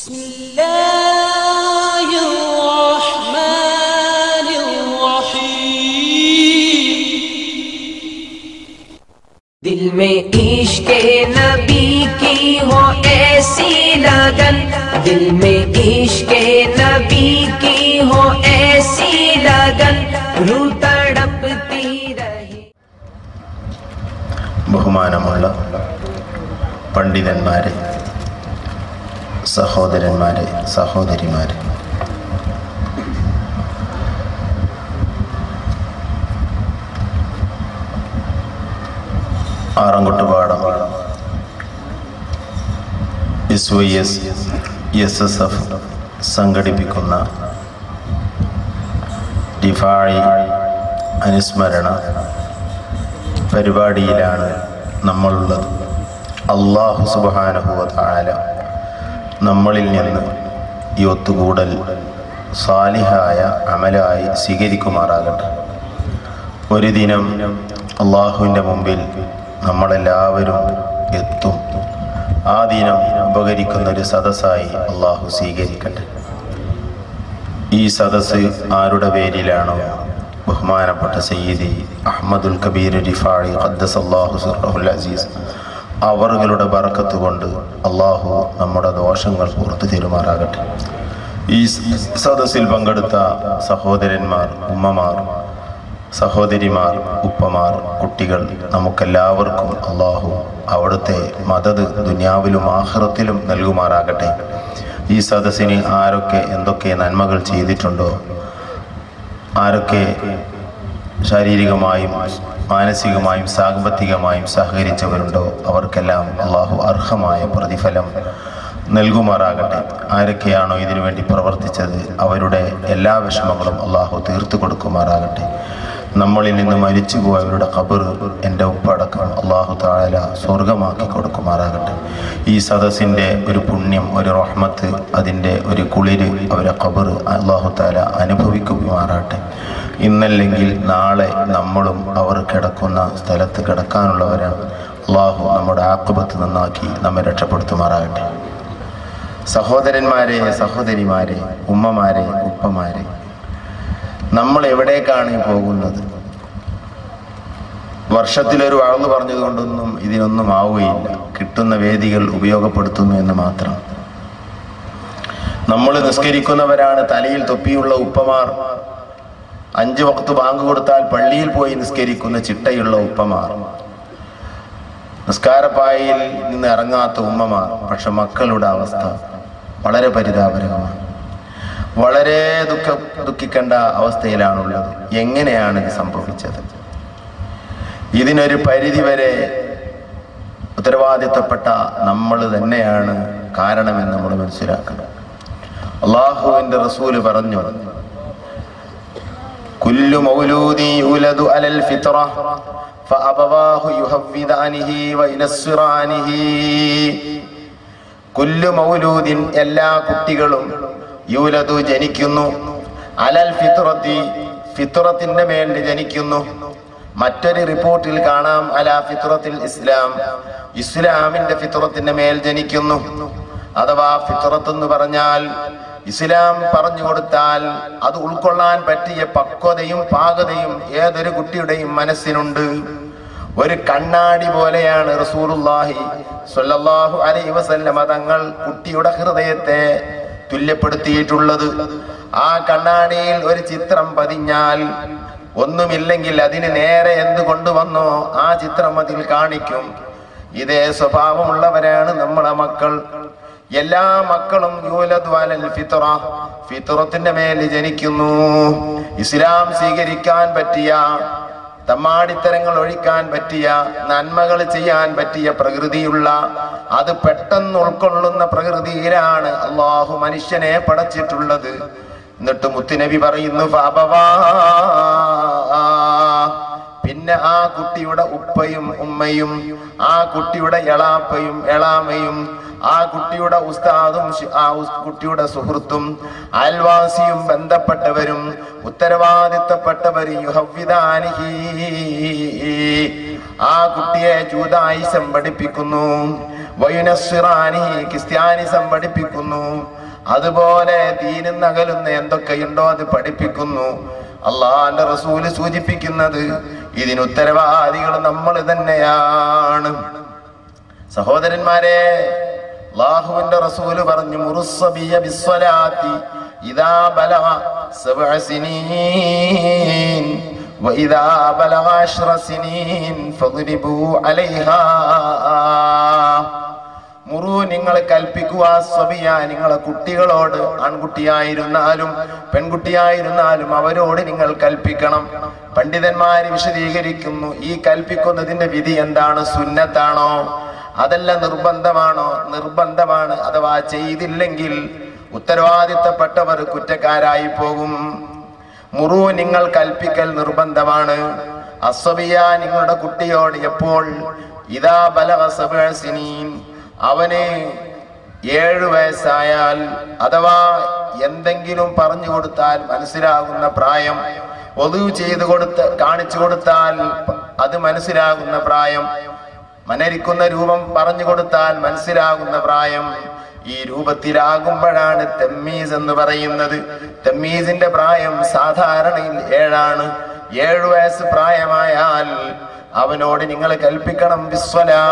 بسم الله الرحمن الرحيم दिल में इश्क नबी की हो ऐसी लगन दिल में इश्क नबी की हो ऐसी लगन रू तड़पती रहे ബഹുമാനമുള്ള പണ്ഡിതന്മാരെ സഹോദരന്മാരെ സഹോദരിമാരെ ആറങ്കുട്ടുപാടം S Y S S S F സംഘടിപ്പിക്കുന്ന ഡിഫാഴി അനുസ്മരണ പരിപാടിയിലാണ് നമ്മളുള്ളത് അള്ളാഹു സുബാനുഭവത്താല നമ്മളിൽ നിന്ന് ഈ ഒത്തുകൂടൽ സാലിഹായ അമലായി സ്വീകരിക്കുമാറാകട്ടെ ഒരു ദിനം അള്ളാഹുവിൻ്റെ മുമ്പിൽ നമ്മളെല്ലാവരും എത്തും ആ ദിനം ഉപകരിക്കുന്ന ഒരു സദസ്സായി അള്ളാഹു സ്വീകരിക്കട്ടെ ഈ സദസ്സ് ആരുടെ പേരിലാണോ ബഹുമാനപ്പെട്ട സയ്യിദി അഹമ്മദുൽ കബീർ റിഫാഴി ഖദ്ദസ് അള്ളാഹു സുറഹുൽ അസീസ് അവറുകളുടെ ബറക്കത്ത് കൊണ്ട് അള്ളാഹു നമ്മുടെ ദോഷങ്ങൾ പുറത്തു തരുമാറാകട്ടെ ഈ സദസ്സിൽ പങ്കെടുത്ത സഹോദരന്മാർ ഉമ്മമാർ സഹോദരിമാർ ഉപ്പമാർ കുട്ടികൾ നമുക്കെല്ലാവർക്കും അള്ളാഹു അവിടുത്തെ മദത് ദുനിയാവിലും ആഹ്റത്തിലും നൽകുമാറാകട്ടെ ഈ സദസ്സിന് ആരൊക്കെ എന്തൊക്കെ നന്മകൾ ചെയ്തിട്ടുണ്ടോ ആരൊക്കെ ശാരീരികമായും മാനസികമായും സാമ്പത്തികമായും സഹകരിച്ചവരുണ്ടോ അവർക്കെല്ലാം അള്ളാഹു അർഹമായ പ്രതിഫലം നൽകുമാറാകട്ടെ ആരൊക്കെയാണോ ഇതിനു വേണ്ടി പ്രവർത്തിച്ചത് അവരുടെ എല്ലാ വിഷമങ്ങളും അള്ളാഹു തീർത്തു കൊടുക്കുമാറാകട്ടെ നമ്മളിൽ നിന്ന് മരിച്ചു പോയവരുടെ ഖബർ എൻ്റെ ഉപ്പടക്കം അള്ളാഹു താഴല സ്വർഗമാക്കി കൊടുക്കുമാറാകട്ടെ ഈ സദസ്സിൻ്റെ ഒരു പുണ്യം ഒരു റഹ്മത്ത് അതിൻ്റെ ഒരു കുളിര് അവരെ ഖബർ അള്ളാഹു താല അനുഭവിക്കുമാറാട്ടെ ഇന്നല്ലെങ്കിൽ നാളെ നമ്മളും അവർ കിടക്കുന്ന സ്ഥലത്ത് കിടക്കാനുള്ളവരാണ് അള്ളാഹു നമ്മുടെ ആക്കുപത്ത് നന്നാക്കി നമ്മെ രക്ഷപ്പെടുത്തുമാറാകട്ടെ സഹോദരന്മാരെ സഹോദരിമാരെ ഉമ്മമാരെ ഉപ്പമാരെ നമ്മൾ എവിടേക്കാണ് ഈ പോകുന്നത് വർഷത്തിലൊരു വാഴ്ന്നു പറഞ്ഞതുകൊണ്ടൊന്നും ഇതിനൊന്നും ആവുകയില്ല കിട്ടുന്ന വേദികൾ ഉപയോഗപ്പെടുത്തുന്നു എന്ന് മാത്രം നമ്മൾ നിസ്കരിക്കുന്നവരാണ് തലയിൽ തൊപ്പിയുള്ള ഉപ്പമാർ അഞ്ചു വക്ത് ബാങ്ക് കൊടുത്താൽ പള്ളിയിൽ പോയി നിസ്കരിക്കുന്ന ചിട്ടയുള്ള ഉപ്പമാർ നിസ്കാരപ്പായിൽ നിന്ന് ഇറങ്ങാത്ത ഉമ്മമാർ പക്ഷെ മക്കളുടെ അവസ്ഥ വളരെ പരിതാപകരമാണ് വളരെ ദുഃഖ ദുഃഖിക്കേണ്ട അവസ്ഥയിലാണുള്ളത് എങ്ങനെയാണ് ഇത് സംഭവിച്ചത് ഇതിനൊരു പരിധി വരെ ഉത്തരവാദിത്തപ്പെട്ട നമ്മൾ തന്നെയാണ് കാരണമെന്ന് നമ്മൾ മനസ്സിലാക്കണം അള്ളാഹുവിന്റെ റസൂല് പറഞ്ഞു കുല്ലു മൗലൂദി യുലദു അലൽ ഫിത്ര فأبواه يهودانه وينصرانه കുല്ലു മൗലൂദിൻ എല്ലാ കുട്ടികളും യൂലതു ജനിക്കുന്നു അലൽ ഫിത്രത്തി ഫിത്രത്തിന്റെ മേൽ ജനിക്കുന്നു മറ്റൊരു റിപ്പോർട്ടിൽ കാണാം അല ഫിത്രത്തിൽ ഇസ്ലാം ഇസ്ലാമിന്റെ ഫിത്രത്തിന്റെ മേൽ ജനിക്കുന്നു അഥവാ ഫിത്രത്ത് എന്ന് പറഞ്ഞാൽ ഇസ്ലാം പറഞ്ഞു കൊടുത്താൽ അത് ഉൾക്കൊള്ളാൻ പറ്റിയ പക്വതയും പാകതയും ഏതൊരു കുട്ടിയുടെയും മനസ്സിനുണ്ട് ഒരു കണ്ണാടി പോലെയാണ് റസൂലുള്ളാഹി സ്വല്ലല്ലാഹു അലൈഹി വസല്ലമ തങ്ങൾ കുട്ടിയുടെ ഹൃദയത്തെ തുല്യപ്പെടുത്തിയിട്ടുള്ളത് ആ കണ്ണാടിയിൽ ഒരു ചിത്രം പതിഞ്ഞാൽ ഒന്നുമില്ലെങ്കിൽ അതിന് നേരെ എന്ത് കൊണ്ടുവന്നോ ആ ചിത്രം അതിൽ കാണിക്കും ഇതേ സ്വഭാവമുള്ളവരാണ് നമ്മളെ മക്കൾ എല്ലാ മക്കളും യൂലദ്വാലൽ ഫിത്ര ഫിത്രത്തിന്റെ മേൽ ജനിക്കുന്നു ഇസ്ലാം സ്വീകരിക്കാൻ പറ്റിയ തമ്മാടിത്തരങ്ങൾ ഒഴിക്കാൻ പറ്റിയ നന്മകൾ ചെയ്യാൻ പറ്റിയ പ്രകൃതിയുള്ള അത് പെട്ടെന്ന് ഉൾക്കൊള്ളുന്ന പ്രകൃതിയിലാണ് അള്ളാഹു മനുഷ്യനെ പടച്ചിട്ടുള്ളത് എന്നിട്ട് മുത്തുനബി പറയുന്നു "ഫഅബവാ." പിന്നെ ആ കുട്ടിയുടെ ഉപ്പയും ഉമ്മയും ആ കുട്ടിയുടെ എളാപ്പയും എളാമയും ആ കുട്ടിയുടെ ഉസ്താദും ശി- ആ ഉസ് കുട്ടിയുടെ സുഹൃത്തും അയൽവാസിയും ബന്ധപ്പെട്ടവരും ഉത്തരവാദിത്തപ്പെട്ടവരും യുഹവ്വിദാനിഹി ആ കുട്ടിയെ ചൂതായിസം പഠിപ്പിക്കുന്നു വയുനസ്സിറാനി ക്രിസ്ത്യാനിസം പഠിപ്പിക്കുന്നു അതുപോലെ ദീനിൽ നകലുന്ന എന്തൊക്കെയുണ്ടോ അത് പഠിപ്പിക്കുന്നു അള്ളാന്റെ റസൂല് സൂചിപ്പിക്കുന്നത് ഇതിന് ഉത്തരവാദികൾ നമ്മൾ തന്നെയാണ് സഹോദരന്മാരെ അള്ളാഹുവിന്റെ റസൂല് പറഞ്ഞു മുറുസ്സബിയ ബിസ്വലാത്തി ഇദാ ബലഗ സബ്അ സിനീൻ وإذا بلغ عشر سنين فاضربوا عليها മുറു നിങ്ങൾ കൽപ്പിക്കുക സ്വബിയ നിങ്ങളെ കുട്ടികളോട് ആൺകുട്ടിയായിരുന്നാലും പെൺകുട്ടിയായിരുന്നാലും അവരോട് നിങ്ങൾ കൽപ്പിക്കണം പണ്ഡിതന്മാര് വിശദീകരിക്കുന്നു ഈ കൽപ്പിക്കുന്നതിന്റെ വിധി എന്താണ് സുന്നത്താണോ അതല്ല നിർബന്ധമാണോ നിർബന്ധമാണ് അഥവാ ചെയ്തില്ലെങ്കിൽ ഉത്തരവാദിത്തപ്പെട്ടവർ കുറ്റക്കാരായി പോകും മുറു നിങ്ങൾ കൽപ്പിക്കൽ നിർബന്ധമാണ് അസ്വബിയ നിങ്ങളുടെ കുട്ടിയോട് എപ്പോൾ ഇതാ ബലഗ സബ്അ സിനീൻ അവന് ഏഴു വയസ്സായാൽ അഥവാ എന്തെങ്കിലും പറഞ്ഞു കൊടുത്താൽ മനസ്സിലാകുന്ന പ്രായം ഒതു ചെയ്തു കൊടുത്ത് കാണിച്ചു കൊടുത്താൽ അത് മനസ്സിലാകുന്ന പ്രായം മനരിക്കുന്ന രൂപം പറഞ്ഞു കൊടുത്താൽ മനസ്സിലാകുന്ന പ്രായം ഈ രൂപത്തിലാകുമ്പോഴാണ് തെമ്മീസ് എന്ന് പറയുന്നത് തെമ്മീസിന്റെ പ്രായം സാധാരണയിൽ ഏഴാണ് ഏഴു വയസ്സ് പ്രായമായാൽ അവനോട് നിങ്ങൾ കൽപ്പിക്കണം വിശ്വലാ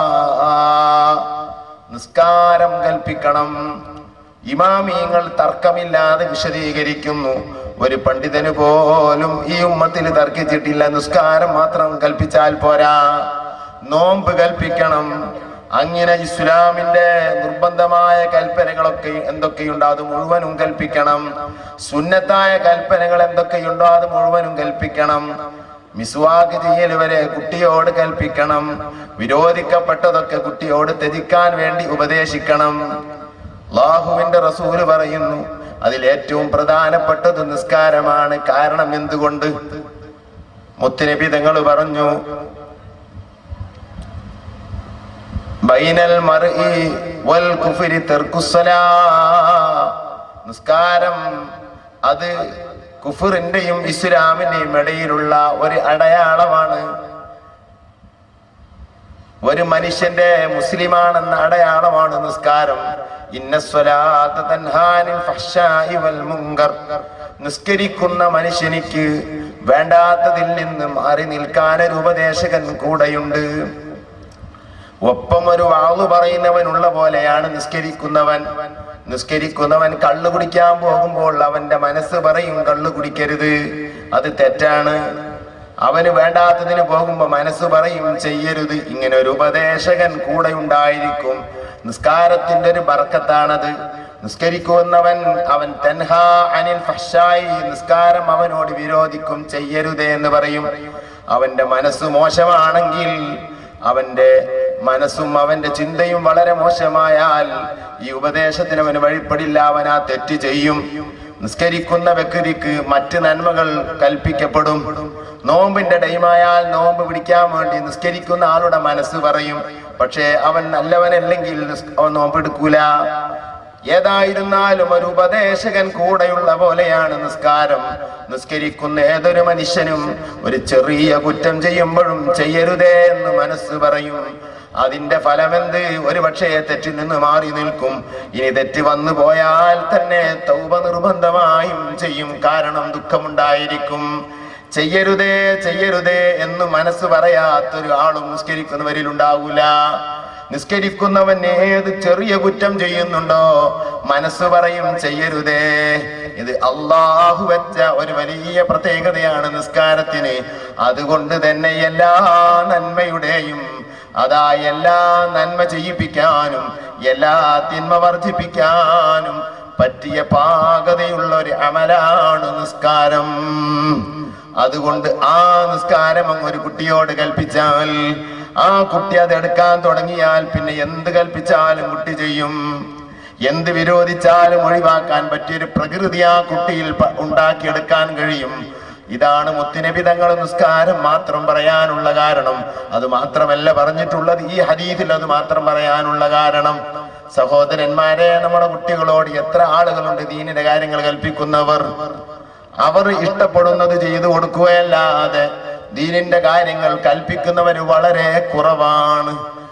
നിസ്കാരം കൽപ്പിക്കണം ഇമാമിയങ്ങൾ തർക്കമില്ലാതെ വിശദീകരിക്കുന്നു ഒരു പണ്ഡിതന് പോലും ഈ ഉമ്മത്തിൽ തർക്കിച്ചിട്ടില്ല നിസ്കാരം മാത്രം കൽപ്പിച്ചാൽ പോരാ നോമ്പ് കൽപ്പിക്കണം അങ്ങനെ ഇസ്ലാമിന്റെ നിർബന്ധമായ കൽപ്പനകളൊക്കെ എന്തൊക്കെയുണ്ടോ അത് മുഴുവനും കൽപ്പിക്കണം സുന്നത്തായ കൽപ്പനകൾ എന്തൊക്കെയുണ്ടോ അത് മുഴുവനും കൽപ്പിക്കണം മിസ്വാക്ക് ചെയ്യൽ വരെ കുട്ടിയോട് കൽപ്പിക്കണം വിരോധിക്കപ്പെട്ടതൊക്കെ കുട്ടിയോട് ത്യജിക്കാൻ വേണ്ടി ഉപദേശിക്കണം അള്ളാഹുവിന്റെ റസൂല് പറയുന്നു അതിൽ ഏറ്റവും പ്രധാനപ്പെട്ടത് നിസ്കാരമാണ് കാരണം എന്തുകൊണ്ട് മുത്തുനബി തങ്ങൾ പറഞ്ഞു ബൈനൽ മർഇ വൽ കുഫരി തർക്കുസ്സലാ നിസ്കാരം അത് കുഫറിന്റെയും ഇസ്ലാമിന്റെയും ഇടയിലുള്ള ഒരു അടയാളമാണ് ഒരു മനുഷ്യന്റെ മുസ്ലിമാണെന്ന അടയാളമാണ് നിസ്കാരം ഇന്ന സ്വലാത്ത തൻഹാനിൽ ഫഹ്ശാഇ വൽ മുങ്കർ നിസ്കരിക്കുന്ന മനുഷ്യനിക്ക് വേണ്ടാത്തതിൽ നിന്ന് മാറി നിൽക്കാൻ ഒരു ഉപദേശകൻ കൂടെയുണ്ട് ഒപ്പം ഒരു വാളു പറയുന്നവനുള്ള പോലെയാണ് നിസ്കരിക്കുന്നവൻ നിസ്കരിക്കുന്നവൻ കള്ളു കുടിക്കാൻ പോകുമ്പോൾ അവന്റെ മനസ്സ് പറയും കള്ളു കുടിക്കരുത് അത് തെറ്റാണ് അവന് വേണ്ടാത്തതിന് പോകുമ്പോ മനസ്സ് പറയും ചെയ്യരുത് ഇങ്ങനെ ഒരു ഉപദേശകൻ കൂടെ ഉണ്ടായിരിക്കും നിസ്കാരത്തിന്റെ ഒരു ബർക്കത്താണത് നിസ്കരിക്കുന്നവൻ അവൻ തൻഹാ അനിൽ ഫഹ്ഷായി നിസ്കാരം അവനോട് വിരോധിക്കും ചെയ്യരുതേ എന്ന് പറയും അവന്റെ മനസ്സ് മോശമാണെങ്കിൽ അവന്റെ മനസ്സും അവന്റെ ചിന്തയും വളരെ മോശമായാൽ ഈ ഉപദേശത്തിന് അവന് വഴിപ്പെടില്ല അവൻ ആ തെറ്റ് ചെയ്യും നിസ്കരിക്കുന്ന വ്യക്തിക്ക് മറ്റ് നന്മകൾ കൽപ്പിക്കപ്പെടും നോമ്പിന്റെ ടൈമായാൽ നോമ്പ് പിടിക്കാൻ വേണ്ടി നിസ്കരിക്കുന്ന ആളുടെ മനസ്സ് പറയും പക്ഷേ അവൻ നല്ലവനല്ലെങ്കിൽ നിസ്- അവൻ നോമ്പെടുക്കൂല ഏതായിരുന്നാലും ഒരു ഉപദേശകൻ കൂടെയുള്ള പോലെയാണ് നിസ്കാരം നിസ്കരിക്കുന്ന ഏതൊരു മനുഷ്യനും ഒരു ചെറിയ കുറ്റം ചെയ്യുമ്പോഴും ചെയ്യരുതേ എന്ന് മനസ്സ് പറയും അതിന്റെ ഫലമെന്ത് ഒരു പക്ഷേ തെറ്റിൽ നിന്ന് മാറി നിൽക്കും ഇനി തെറ്റ് വന്നു പോയാൽ തന്നെ തൗബ നിർബന്ധമായും ചെയ്യും കാരണം ദുഃഖമുണ്ടായിരിക്കും ചെയ്യരുതേ ചെയ്യരുതേ എന്ന് മനസ്സ് പറയാത്തൊരു ആളും നിസ്കരിക്കുന്നവരിൽ ഉണ്ടാകൂല നിസ്കരിക്കുന്നവൻ ഏത് ചെറിയ കുറ്റം ചെയ്യുന്നുണ്ടോ മനസ്സ് പറയും ചെയ്യരുതേ ഇത് അള്ളാഹു വെച്ച ഒരു വലിയ പ്രത്യേകതയാണ് നിസ്കാരത്തിന് അതുകൊണ്ട് തന്നെ എല്ലാ നന്മയുടെയും അതാ എല്ലാ നന്മ ചെയ്യിപ്പിക്കാനും എല്ലാ തിന്മ വർദ്ധിപ്പിക്കാനും പറ്റിയ പാകതയുള്ള ഒരു അമലാണ് നിസ്കാരം അതുകൊണ്ട് ആ നിസ്കാരം അങ്ങ് ഒരു കുട്ടിയോട് കൽപ്പിച്ചാൽ ആ കുട്ടി അത് എടുക്കാൻ തുടങ്ങിയാൽ പിന്നെ എന്ത് കൽപ്പിച്ചാലും കുട്ടി ചെയ്യും എന്ത് വിരോധിച്ചാലും ഒഴിവാക്കാൻ പറ്റിയൊരു പ്രകൃതി ആ കുട്ടിയിൽ പ- ഉണ്ടാക്കിയെടുക്കാൻ കഴിയും ഇതാണ് മുത്തുനബി തങ്ങൾ നിസ്കാരം മാത്രം പറയാനുള്ള കാരണം അത് മാത്രമല്ല പറഞ്ഞിട്ടുള്ളത് ഈ ഹദീസിൽ അത് മാത്രം പറയാനുള്ള കാരണം സഹോദരന്മാരെ നമ്മുടെ കുട്ടികളോട് എത്ര ആളുകളുണ്ട് ദീനിന്റെ കാര്യങ്ങൾ കൽപ്പിക്കുന്നവർ അവർ ഇഷ്ടപ്പെടുന്നത് ചെയ്തു കൊടുക്കുകയല്ലാതെ ദീനിന്റെ കാര്യങ്ങൾ കൽപ്പിക്കുന്നവര് വളരെ കുറവാണ്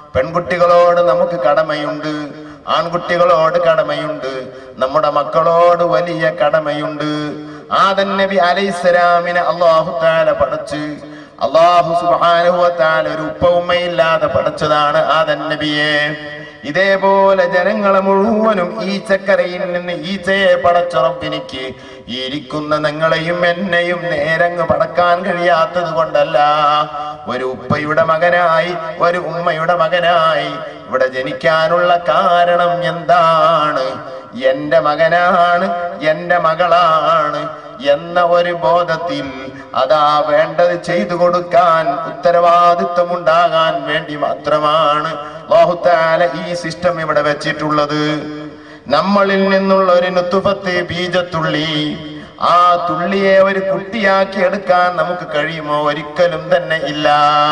പെൺകുട്ടികളോട് നമുക്ക് കടമയുണ്ട് ആൺകുട്ടികളോട് കടമയുണ്ട് നമ്മുടെ മക്കളോട് വലിയ കടമയുണ്ട് ആദൻ നബി അലൈഹിസ്സലാമിനെ അള്ളാഹു താല പഠിച്ച് അള്ളാഹു സുബാനുവത്താൽ ഒരു ഉപ്പവുമ്മയില്ലാതെ പഠിച്ചതാണ് ആദൻ നബിയെ ഇതേപോലെ ജനങ്ങളെ മുഴുവനും ഈച്ചക്കരയിൽ നിന്ന് ഈച്ചയെ പടച്ചുറപ്പിനിക്ക് ഇരിക്കുന്ന നിങ്ങളെയും എന്നെയും നേരങ്ങ് പടക്കാൻ കഴിയാത്തത് കൊണ്ടല്ല ഒരു ഉപ്പയുടെ മകനായി ഒരു ഉമ്മയുടെ മകനായി ഇവിടെ ജനിക്കാനുള്ള കാരണം എന്താണ് എന്റെ മകനാണ് എന്റെ മകളാണ് എന്ന ഒരു ബോധത്തിൽ അതാ വേണ്ടത് ചെയ്തു കൊടുക്കാൻ ഉത്തരവാദിത്വം ഉണ്ടാകാൻ വേണ്ടി മാത്രമാണ് അല്ലാഹുത്താല ഈ സിസ്റ്റം ഇവിടെ വെച്ചിട്ടുള്ളത് നമ്മളിൽ നിന്നുള്ള ഒരു നുത്തുഫത്ത് ബീജത്തുള്ളി ആ തുള്ളിയെ ഒരു കുട്ടിയാക്കി എടുക്കാൻ നമുക്ക് കഴിയുമോ ഒരിക്കലും തന്നെ ഇല്ല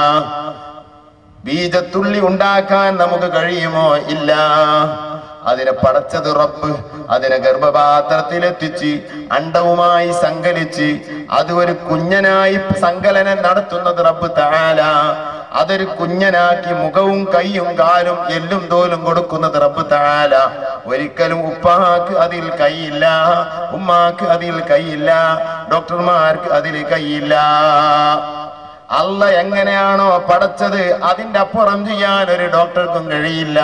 ബീജത്തുള്ളി ഉണ്ടാക്കാൻ നമുക്ക് കഴിയുമോ ഇല്ല അതിനെ പടച്ചത് റബ്ബ് അതിനെ ഗർഭപാത്രത്തിലെത്തിച്ച് അണ്ടവുമായി സങ്കലിച്ച് അത് ഒരു കുഞ്ഞനായി സങ്കലനം നടത്തുന്നത് റബ്ബ് താല അതൊരു കുഞ്ഞനാക്കി മുഖവും കൈയും കാലും എല്ലും തോലും കൊടുക്കുന്നത് റബ്ബ് താല ഒരിക്കലും ഉപ്പാക്ക് അതിൽ കൈയില്ല ഉമ്മാക്ക് അതിൽ കൈയില്ല ഡോക്ടർമാർക്ക് അതിൽ കൈയില്ല അല്ല എങ്ങനെയാണോ പടച്ചത് അതിന്റെ അപ്പുറം ചെയ്യാൻ ഒരു ഡോക്ടർക്കും കഴിയില്ല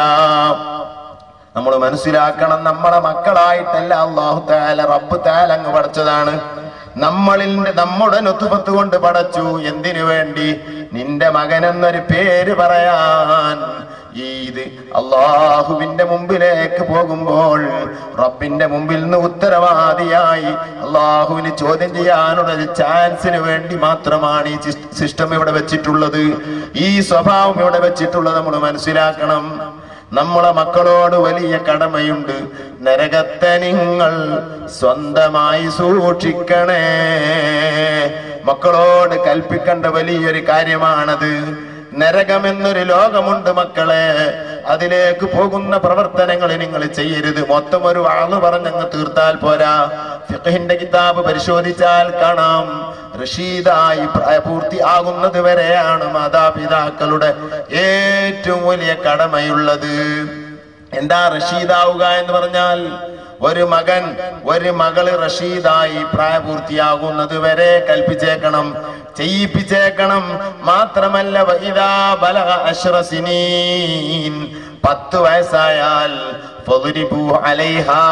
നമ്മൾ മനസ്സിലാക്കണം നമ്മളെ മക്കളായിട്ടല്ല അള്ളാഹു താല റബ്ബ് താല അങ്ങ് പടച്ചതാണ് നമ്മളിൽ നമ്മുടെ നൊത്തുപത്ത് കൊണ്ട് പടച്ചു എന്തിനു വേണ്ടി നിന്റെ മകൻ എന്നൊരു പേര് പറയാൻ ഇത് അള്ളാഹുവിന്റെ മുമ്പിലേക്ക് പോകുമ്പോൾ റബ്ബിന്റെ മുമ്പിൽ നിന്ന് ഉത്തരവാദിയായി അള്ളാഹുവിന് ചോദ്യം ചെയ്യാനുള്ള ഒരു ചാൻസിന് വേണ്ടി മാത്രമാണ് ഈ സിസ്റ്റം ഇവിടെ വെച്ചിട്ടുള്ളത് ഈ സ്വഭാവം ഇവിടെ വെച്ചിട്ടുള്ളത് നമ്മൾ മനസ്സിലാക്കണം നമ്മളെ മക്കളോട് വലിയ കടമയുണ്ട് നരകത്തെ നിങ്ങൾ സ്വന്തമായി സൂക്ഷിക്കണേ മക്കളോട് കൽപ്പിക്കേണ്ട വലിയൊരു കാര്യമാണത് നരകമെന്നൊരു ലോകമുണ്ട് മക്കളെ അതിലേക്ക് പോകുന്ന പ്രവർത്തനങ്ങൾ നിങ്ങൾ ചെയ്യരുത് മൊത്തം ഒരു ആള് പറഞ്ഞങ്ങ് തീർത്താൽ പോരാ ഫിഖഹിന്റെ കിതാബ് പരിശോധിച്ചാൽ കാണാം റഷീദായി പ്രായപൂർത്തി ആകുന്നത് വരെയാണ് മാതാപിതാക്കളുടെ ഏറ്റവും വലിയ കടമയുള്ളത് എന്താ റഷീദാവുക എന്ന് പറഞ്ഞാൽ ഒരു മകൻ ഒരു മകള് റഷീദായി പ്രായപൂർത്തിയാകുന്നത് വരെ കൽപ്പിച്ചേക്കണം ചെയ്യിപ്പിച്ചേക്കണം മാത്രമല്ല വൈദാ ബലഗ അശ്റ സിനീൻ പത്ത് വയസ്സായാൽ ഫദ്രിബു അലൈഹാ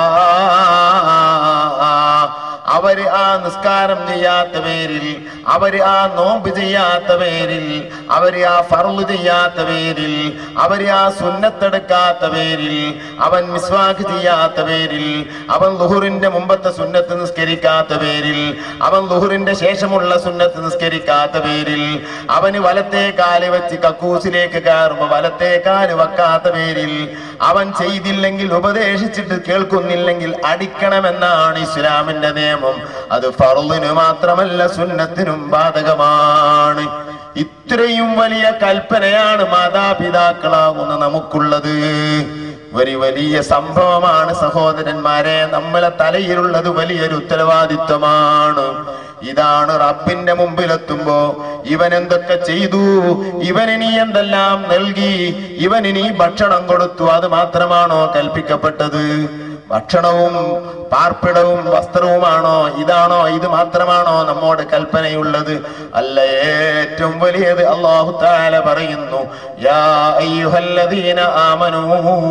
അവര് ആ നിസ്കാരം ചെയ്യാത്ത പേരിൽ അവര് ആ നോമ്പ് ചെയ്യാത്ത പേരിൽ അവര് ആ ഫർള് ചെയ്യാത്ത പേരിൽ അവര് ആ സുന്നത്തെടുക്കാത്ത പേരിൽ അവൻ മിസ്വാക്ക് ചെയ്യാത്ത പേരിൽ അവൻ ലുഹുറിന്റെ മുമ്പത്തെ സുന്നത്ത് നിസ്കരിക്കാത്ത പേരിൽ അവൻ ലുഹുറിന്റെ ശേഷമുള്ള സുന്നത്ത് നിസ്കരിക്കാത്ത പേരിൽ അവന് വലത്തെ കാല് വെച്ച് കക്കൂസിലേക്ക് കയറുമ്പോ വലത്തെ കാല് വെക്കാത്ത പേരിൽ അവൻ ചെയ്തില്ലെങ്കിൽ ഉപദേശിച്ചിട്ട് കേൾക്കുന്നില്ലെങ്കിൽ അടിക്കണമെന്നാണ് ഇസ്ലാമിന്റെ നിയമം അത് ഫറുലിന് മാത്രമല്ല സുന്നത്തിനും ബാധകമാണ് ഇത്രയും വലിയ കൽപ്പനയാണ് മാതാപിതാക്കളാകുന്ന നമുക്കുള്ളത് ഒരു വലിയ സംഭവമാണ് സഹോദരന്മാരെ നമ്മളെ തലയിലുള്ളത് വലിയൊരു ഉത്തരവാദിത്വമാണ് ഇതാണ് റബ്ബിന്റെ മുമ്പിലെത്തുമ്പോ ഇവൻ എന്തൊക്കെ ചെയ്തു ഇവനിനി എന്തെല്ലാം നൽകി ഇവനിനി ഭക്ഷണം കൊടുത്തു അത് മാത്രമാണോ കൽപ്പിക്കപ്പെട്ടത് ഭക്ഷണവും പാർപ്പിടവും വസ്ത്രവുമാണോ ഇതാണോ ഇത് മാത്രമാണോ നമ്മോട് കൽപ്പനയുള്ളത് അല്ല ഏറ്റവും വലിയത് അള്ളാഹു താല പറയുന്നു യാ അയ്യുഹല്ലദീന ആമനൂ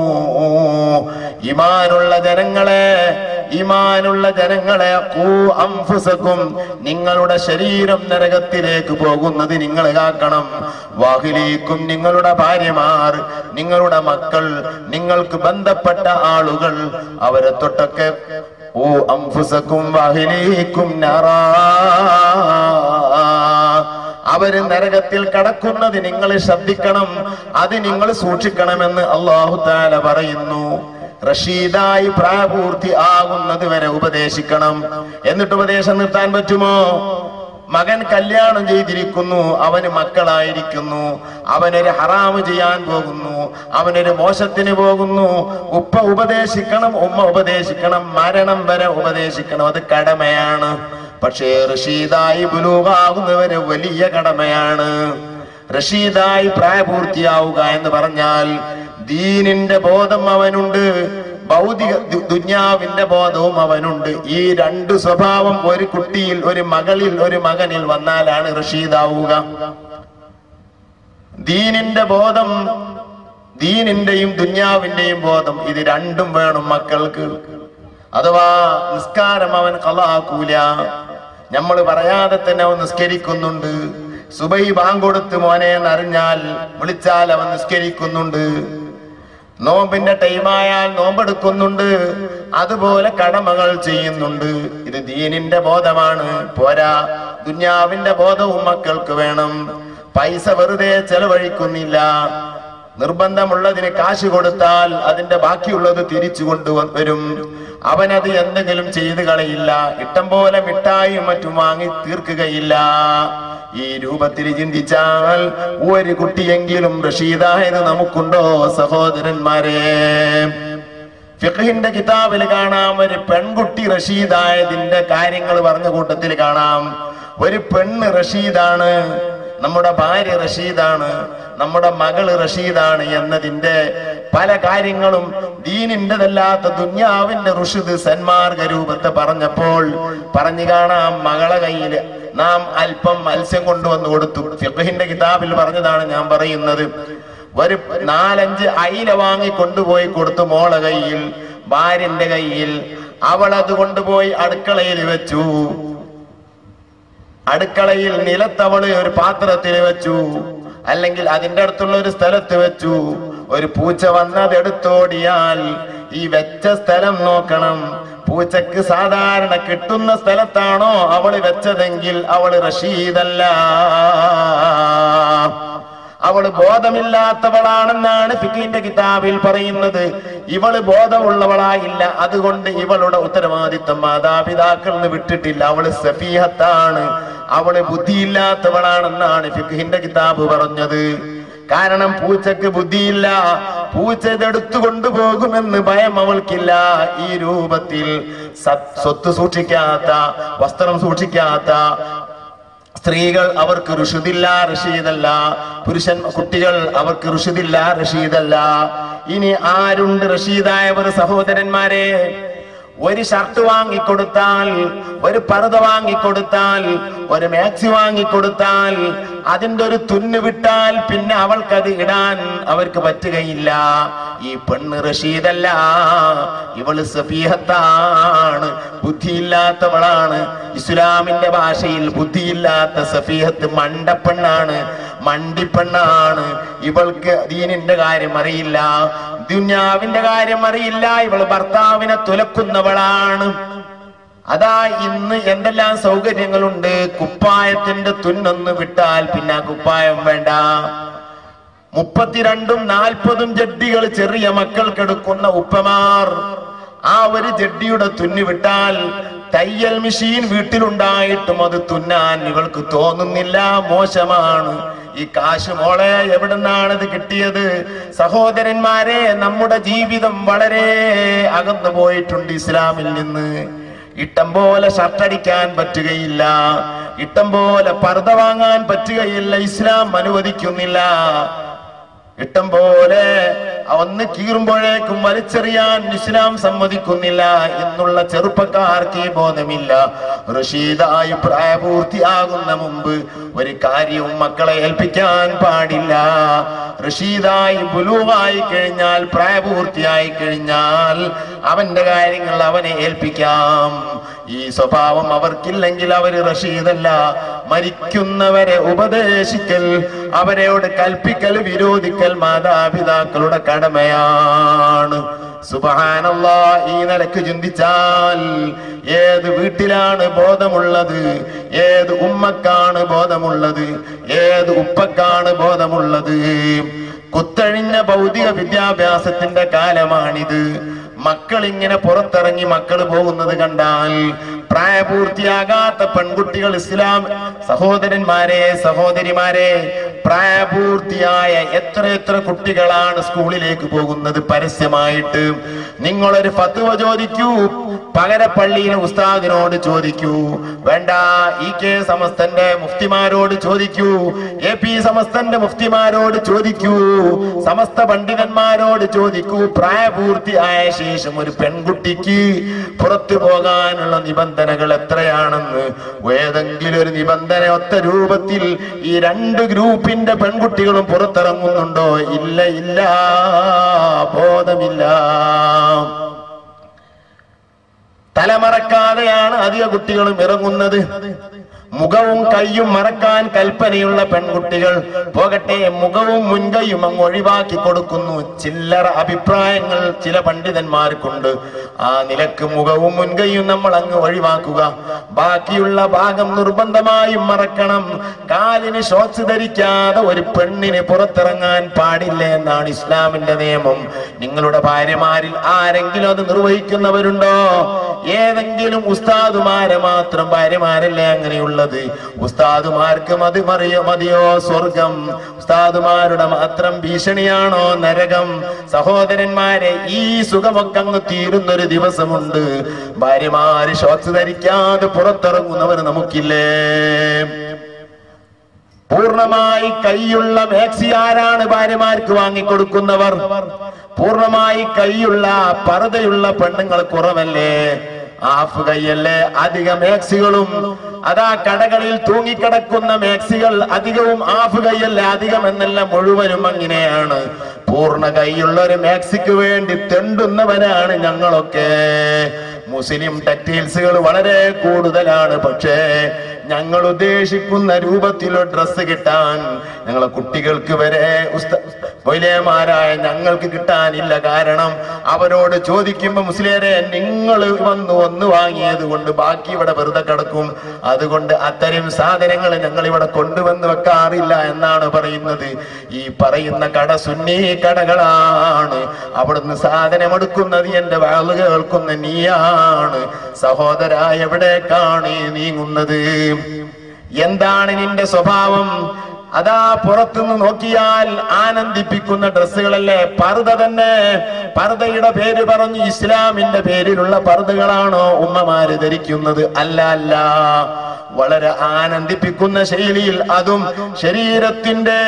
ഇമാനുള്ള ജനങ്ങളെ ഇമാനുള്ള ജനങ്ങളെ ഖൂ അംഫുസക്കും നിങ്ങളുടെ ശരീരം നരകത്തിലേക്ക് പോകുന്നത് നിങ്ങൾ കാക്കണം വാഹിലേക്കും നിങ്ങളുടെ ഭാര്യമാർ നിങ്ങളുടെ മക്കൾ നിങ്ങൾക്ക് ബന്ധപ്പെട്ട ആളുകൾ അവരെ തൊട്ടൊക്കെ ഓ അംഫുസക്കും വാഹിലേക്കും നാറാ അവര് നരകത്തിൽ കടക്കുന്നത് നിങ്ങൾ ശ്രദ്ധിക്കണം അത് നിങ്ങൾ സൂക്ഷിക്കണമെന്ന് അള്ളാഹു താല പറയുന്നു റഷീദായി പ്രായപൂർത്തി ആകുന്നത് വരെ ഉപദേശിക്കണം എന്നിട്ട് ഉപദേശം നിർത്താൻ പറ്റുമോ മകൻ കല്യാണം ചെയ്തിരിക്കുന്നു അവന് മക്കളായിരിക്കുന്നു അവനൊരു ഹറാമ് ചെയ്യാൻ പോകുന്നു അവനൊരു മോശത്തിന് പോകുന്നു ഉപ്പ ഉപദേശിക്കണം ഉമ്മ ഉപദേശിക്കണം മരണം വരെ ഉപദേശിക്കണം അത് കടമയാണ് പക്ഷേ ഋഷീദായി ബുലൂകാകുന്നവര് വലിയ കടമയാണ് റഷീദായി പ്രായപൂർത്തിയാവുക എന്ന് പറഞ്ഞാൽ ദീനിന്റെ ബോധം അവനുണ്ട് ഭൗതിക ദു- ദുന്യാവിന്റെ ബോധവും അവനുണ്ട് ഈ രണ്ട് സ്വഭാവം ഒരു കുട്ടിയിൽ ഒരു മകളിൽ ഒരു മകനിൽ വന്നാലാണ് റഷീദാവുക ദീനിന്റെ ബോധം ദീനിന്റെയും ദുന്യാവിന്റെയും ബോധം ഇത് രണ്ടും വേണം മക്കൾക്ക് അഥവാ നിസ്കാരം അവൻ കളാക്കൂല നമ്മൾ പറയാതെ തന്നെ അവൻ നിസ്കരിക്കുന്നുണ്ട് സുബൈ ബാങ്കൊടുത്ത് മോനെ എന്നറിഞ്ഞാൽ വിളിച്ചാൽ അവൻ നിസ്കരിക്കുന്നുണ്ട് നോമ്പിന്റെ ടൈമായാൽ നോമ്പെടുക്കുന്നുണ്ട് അതുപോലെ കടമകൾ ചെയ്യുന്നുണ്ട് ഇത് ദീനിന്റെ ബോധമാണ് പോരാ ദുന്യാവിന്റെ ബോധവും മക്കൾക്ക് വേണം പൈസ വെറുതെ ചെലവഴിക്കുന്നില്ല നിർബന്ധമുള്ളതിന് കാശ് കൊടുത്താൽ അതിന്റെ ബാക്കിയുള്ളത് തിരിച്ചു കൊണ്ടുവരും അവനത് എന്തെങ്കിലും ചെയ്തു കളയില്ല ഇഷ്ടം പോലെ മിഠായും മറ്റും വാങ്ങി തീർക്കുകയില്ല ഈ രൂപത്തിൽ ചിന്തിച്ചാൽ ഒരു കുട്ടിയെങ്കിലും റഷീദായത് നമുക്കുണ്ടോ സഹോദരന്മാരെ ഫിഖഹിന്റെ കിതാബിൽ കാണാം ഒരു പെൺകുട്ടി റഷീദായതിന്റെ കാര്യങ്ങൾ പറഞ്ഞ കൂട്ടത്തിൽ കാണാം ഒരു പെണ്ണ് റഷീദാണ് നമ്മുടെ ഭാര്യ റഷീദാണ് നമ്മുടെ മകള് റഷീദാണ് എന്നതിന്റെ പല കാര്യങ്ങളും ദീനിന്റെതല്ലാത്ത ദുന്യാവിന്റെ ഋഷിദ് സന്മാർഗ രൂപത്തെ പറഞ്ഞപ്പോൾ പറഞ്ഞു കാണാം മകളെ കയ്യില് നാം അല്പം മത്സ്യം കൊണ്ടുവന്ന് കൊടുത്തു ഫിഖഹിന്റെ കിതാബിൽ പറഞ്ഞതാണ് ഞാൻ പറയുന്നത് ഒരു നാലഞ്ച് അയില വാങ്ങി കൊണ്ടുപോയി കൊടുത്തു മോളെ കയ്യിൽ ഭാര്യന്റെ കയ്യിൽ അവൾ അത് കൊണ്ടുപോയി അടുക്കളയിൽ വെച്ചു അടുക്കളയിൽ നിലത്തവള് ഒരു പാത്രത്തിൽ വെച്ചു അല്ലെങ്കിൽ അതിന്റെ അടുത്തുള്ള ഒരു സ്ഥലത്ത് വെച്ചു ഒരു പൂച്ച വന്നത് എടുത്തോടിയാൽ ഈ വെച്ച സ്ഥലം നോക്കണം പൂച്ചക്ക് സാധാരണ കിട്ടുന്ന സ്ഥലത്താണോ അവള് വെച്ചതെങ്കിൽ അവള് റഷീദല്ല അവള് ബോധമില്ലാത്തവളാണെന്നാണ് ഫിഖിന്റെ കിതാബിൽ പറയുന്നത് ഇവള് ബോധമുള്ളവളായില്ല അതുകൊണ്ട് ഇവളുടെ ഉത്തരവാദിത്തം മാതാപിതാക്കളിൽ നിന്ന് വിട്ടിട്ടില്ല അവള് സഫീഹത്താണ് അവള് ബുദ്ധിയില്ലാത്തവളാണെന്നാണ് ഫിഖിന്റെ കിതാബ് പറഞ്ഞത് കാരണം പൂച്ചക്ക് ബുദ്ധിയില്ല പൂച്ച ഇതെടുത്തു കൊണ്ടുപോകുമെന്ന് ഭയം അവൾക്കില്ല ഈ രൂപത്തിൽ സത്- സ്വത്ത് സൂക്ഷിക്കാത്ത വസ്ത്രം സൂക്ഷിക്കാത്ത സ്ത്രീകൾ അവർക്ക് ഋഷിദില്ല റഷീദല്ല പുരുഷൻ കുട്ടികൾ അവർക്ക് ഋഷിദില്ല റഷീദല്ല ഇനി ആരുണ്ട് റഷീദായവർ സഹോദരന്മാരെ ഒരു ഷർട്ട് വാങ്ങിക്കൊടുത്താൽ ഒരു പർദ്ദ വാങ്ങിക്കൊടുത്താൽ ഒരു മാക്സി വാങ്ങിക്കൊടുത്താൽ അതിന്റെ ഒരു തുന്നു വിട്ടാൽ പിന്നെ അവൾക്കത് ഇടാൻ അവർക്ക് പറ്റുകയില്ല ഈ പെണ്ണ് റഷീദല്ല ഇവള് സഫീഹത്താണ് ബുദ്ധിയില്ലാത്തവളാണ് ഇസ്ലാമിന്റെ ഭാഷയിൽ ബുദ്ധിയില്ലാത്ത സഫീഹത്ത് മണ്ടപ്പെണ്ണാണ് മണ്ടിപ്പെണ്ണാണ് ഇവൾക്ക് ദീനിന്റെ കാര്യം അറിയില്ല ദുന്യാവിന്റെ കാര്യം അറിയില്ല ഇവൾ ഭർത്താവിനെ തുലക്കുന്നവളാണ് അതാ ഇന്ന് എന്തെല്ലാം സൗകര്യങ്ങളുണ്ട് കുപ്പായത്തിന്റെ തുന്നൊന്ന് വിട്ടാൽ പിന്നെ ആ കുപ്പായം വേണ്ട മുപ്പത്തിരണ്ടും നാൽപ്പതും ജഡ്ഡികൾ ചെറിയ മക്കൾക്കെടുക്കുന്ന ഉപ്പമാർ ആ ഒരു ജഡ്ഡിയുടെ തുന്നി വിട്ടാൽ തയ്യൽ മെഷീൻ വീട്ടിലുണ്ടായിട്ടും അത് തുന്നാൻ ഇവൾക്ക് തോന്നുന്നില്ല മോശമാണ് ഈ കാശ് മോളെ എവിടുന്നാണ് ഇത് കിട്ടിയത് സഹോദരന്മാരെ നമ്മുടെ ജീവിതം വളരെ അകന്നു പോയിട്ടുണ്ട് ഇസ്ലാമിൽ നിന്ന് ഇട്ടം പോലെ ഷർട്ട് അടിക്കാൻ പറ്റുകയില്ല ഇട്ടം പോലെ പർദ്ദ വാങ്ങാൻ പറ്റുകയില്ല ഇസ്ലാം അനുവദിക്കുന്നില്ല ഇട്ടം പോലെ ഒന്ന് കീറുമ്പോഴേക്കും വലിച്ചെറിയാൻ ഇസ്ലാം സമ്മതിക്കുന്നില്ല എന്നുള്ള ചെറുപ്പക്കാർക്ക് ഈ ബോധമില്ല റഷീദായി പ്രായപൂർത്തിയാകുന്ന മുമ്പ് ഒരു കാര്യവും മക്കളെ ഏൽപ്പിക്കാൻ പാടില്ല റഷീദായി ബുലൂവായി കഴിഞ്ഞാൽ പ്രായപൂർത്തിയായി കഴിഞ്ഞാൽ അവന്റെ കാര്യങ്ങൾ അവനെ ഏൽപ്പിക്കാം ഈ സ്വഭാവം അവർക്കില്ലെങ്കിൽ അവര് റഷീദല്ല മരിക്കുന്നവരെ ഉപദേശിക്കൽ അവരോട് കൽപ്പിക്കൽ വിരോധിക്കൽ മാതാപിതാക്കളുടെ കടമയാണ് സുബഹാനല്ലാ ഈ നിലക്ക് ചിന്തിച്ചാൽ ഏത് വീട്ടിലാണ് ബോധമുള്ളത് ഏത് ഉമ്മക്കാണ് ബോധമുള്ളത് ഏത് ഉപ്പക്കാണ് ബോധമുള്ളത് കുത്തഴിഞ്ഞ ഭൗതിക വിദ്യാഭ്യാസത്തിന്റെ കാലമാണിത് മക്കൾ ഇങ്ങനെ പുറത്തിറങ്ങി മക്കൾ പോകുന്നത് കണ്ടാൽ പ്രായപൂർത്തിയാകാത്ത പെൺകുട്ടികൾ ഇസ്ലാം സഹോദരന്മാരെ സഹോദരിമാരെ പ്രായപൂർത്തിയായ എത്ര എത്ര കുട്ടികളാണ് സ്കൂളിലേക്ക് പോകുന്നത് പരസ്യമായിട്ട് നിങ്ങളൊരു ഫത്വ ചോദിക്കൂ പകരപ്പള്ളിയിലെ ഉസ്താദിനോട് ചോദിക്കൂ വേണ്ട ഇ കെ സമസ്തന്റെ മുഫ്തിമാരോട് ചോദിക്കൂ എ പി സമസ്തന്റെ മുഫ്തിമാരോട് ചോദിക്കൂ സമസ്ത പണ്ഡിതന്മാരോട് ചോദിക്കൂ പ്രായപൂർത്തിയായ ശേഷം ഒരു പെൺകുട്ടിക്ക് പുറത്തു പോകാനുള്ള നിബന്ധനകൾ എത്രയാണെന്ന് ഏതെങ്കിലും ഒരു നിബന്ധന ഒത്ത രൂപത്തിൽ ഈ രണ്ട് ഗ്രൂപ്പിന്റെ പെൺകുട്ടികളും പുറത്തിറങ്ങുന്നുണ്ടോ ഇല്ല ഇല്ല ബോധമില്ല തലമറക്കാതെയാണ് അധിക കുട്ടികളും ഇറങ്ങുന്നത് മുഖവും കൈയും മറക്കാൻ കൽപ്പനയുള്ള പെൺകുട്ടികൾ പോകട്ടെ മുഖവും മുൻകൈയും അങ്ങ് ഒഴിവാക്കി കൊടുക്കുന്നു ചില്ലറ അഭിപ്രായങ്ങൾ ചില പണ്ഡിതന്മാർക്കുണ്ട് ആ നിലക്ക് മുഖവും മുൻകൈയും നമ്മൾ അങ്ങ് ഒഴിവാക്കുക ബാക്കിയുള്ള ഭാഗം നിർബന്ധമായും മറക്കണം കാലിന് ഷോക്സ് ധരിക്കാതെ ഒരു പെണ്ണിന് പുറത്തിറങ്ങാൻ പാടില്ല എന്നാണ് ഇസ്ലാമിന്റെ നിയമം നിങ്ങളുടെ ഭാര്യമാരിൽ ആരെങ്കിലും അത് നിർവഹിക്കുന്നവരുണ്ടോ ഏതെങ്കിലും ഉസ്താദുമാരെ മാത്രം ഭാര്യമാരല്ലേ അങ്ങനെയുള്ളത് ഉസ്താദുമാർക്ക് മതി മറിയോ മതിയോ സ്വർഗം ഉസ്താദുമാരുടെ മാത്രം ഭീഷണിയാണോ നരകം സഹോദരന്മാരെ ഈ സുഖമൊക്കെ അങ്ങ് തീരുന്നൊരു ദിവസമുണ്ട് ഭാര്യമാര് ഷോക്സ് ധരിക്കാതെ പുറത്തിറങ്ങുന്നവർ നമുക്കില്ലേ പൂർണ്ണമായി കൈയുള്ള മാക്സി ആരാണ് ഭാര്യമാർക്ക് വാങ്ങിക്കൊടുക്കുന്നവർ പൂർണ്ണമായി കൈയുള്ള പർദ്ദയുള്ള പെണ്ണുങ്ങൾ കുറവല്ലേ ഹാഫ് കൈയല്ലേ അധിക മാക്സികളും അതാ കടകളിൽ തൂങ്ങിക്കിടക്കുന്ന മാക്സികൾ അധികവും ഹാഫ് കൈയല്ലേ അധികം എന്നല്ല മുഴുവനും അങ്ങനെയാണ് പൂർണ്ണ കൈയുള്ള ഒരു മാക്സിക്ക് വേണ്ടി തെണ്ടുന്നവരാണ് ഞങ്ങളൊക്കെ മുസ്ലിം ടെക്സ്റ്റൈൽസുകൾ വളരെ കൂടുതലാണ് പക്ഷേ ഞങ്ങൾ ഉദ്ദേശിക്കുന്ന രൂപത്തിലോ ഡ്രസ്സ് കിട്ടാൻ ഞങ്ങളെ കുട്ടികൾക്ക് വരെ ഉസ്ത- മൊയ്ലേമാരായ ഞങ്ങൾക്ക് കിട്ടാനില്ല കാരണം അവരോട് ചോദിക്കുമ്പോ മുസ്ലിയരെ നിങ്ങൾ വന്നു ഒന്ന് വാങ്ങിയത് കൊണ്ട് ബാക്കി ഇവിടെ വെറുതെ കിടക്കും അതുകൊണ്ട് അത്തരം സാധനങ്ങൾ ഞങ്ങൾ ഇവിടെ കൊണ്ടുവന്ന് വെക്കാറില്ല എന്നാണ് പറയുന്നത് ഈ പറയുന്ന കട സുന്നി കടകളാണ് അവിടുന്ന് സാധനം എടുക്കുന്നത് എന്റെ വാള് കേൾക്കുന്ന നീയാണ് സഹോദര എവിടേക്കാണ് ഈ നീങ്ങുന്നത് എന്താണ് നിന്റെ സ്വഭാവം അതാ പുറത്തുനിന്ന് നോക്കിയാൽ ആനന്ദിപ്പിക്കുന്ന ഡ്രസ്സുകളല്ലേ പർദ്ദ തന്നെ പർദ്ദയുടെ പേര് പറഞ്ഞു ഇസ്ലാമിന്റെ പേരിലുള്ള പർദ്ദകളാണോ ഉമ്മമാര് ധരിക്കുന്നത് അല്ല അല്ല വളരെ ആനന്ദിപ്പിക്കുന്ന ശൈലിയിൽ അതും ശരീരത്തിന്റെ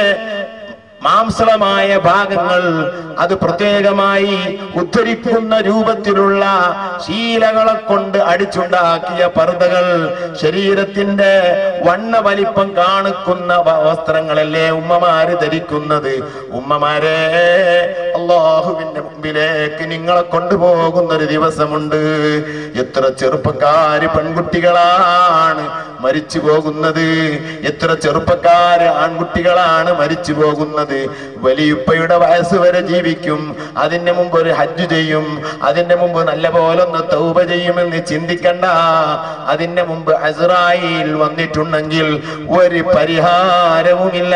മാംസളമായ ഭാഗങ്ങൾ അത് പ്രത്യേകമായി ഉദ്ധരിക്കുന്ന രൂപത്തിലുള്ള ശീലകളെ കൊണ്ട് അടിച്ചുണ്ടാക്കിയ പർദ്ദകൾ ശരീരത്തിന്റെ വണ്ണ വലിപ്പം കാണിക്കുന്ന വ- വസ്ത്രങ്ങളല്ലേ ഉമ്മമാര് ധരിക്കുന്നത് ഉമ്മമാരെ അള്ളാഹുവിന്റെ മുമ്പിലേക്ക് നിങ്ങളെ കൊണ്ടുപോകുന്ന ഒരു ദിവസമുണ്ട് എത്ര ചെറുപ്പക്കാര് പെൺകുട്ടികളാണ് മരിച്ചു പോകുന്നത് എത്ര ചെറുപ്പക്കാര് ആൺകുട്ടികളാണ് മരിച്ചു പോകുന്നത് വലിയുപ്പയുടെ വയസ്സ് വരെ ജീവിക്കും അതിന്റെ മുമ്പ് ഒരു ഹജ്ജ് ചെയ്യും അതിന്റെ മുമ്പ് നല്ല പോലെ ഒന്ന് തൗബ ചെയ്യുമെന്ന് ചിന്തിക്കണ്ട അതിന്റെ മുമ്പ് അസ്രായിൽ വന്നിട്ടുണ്ടെങ്കിൽ ഒരു പരിഹാരവുമില്ല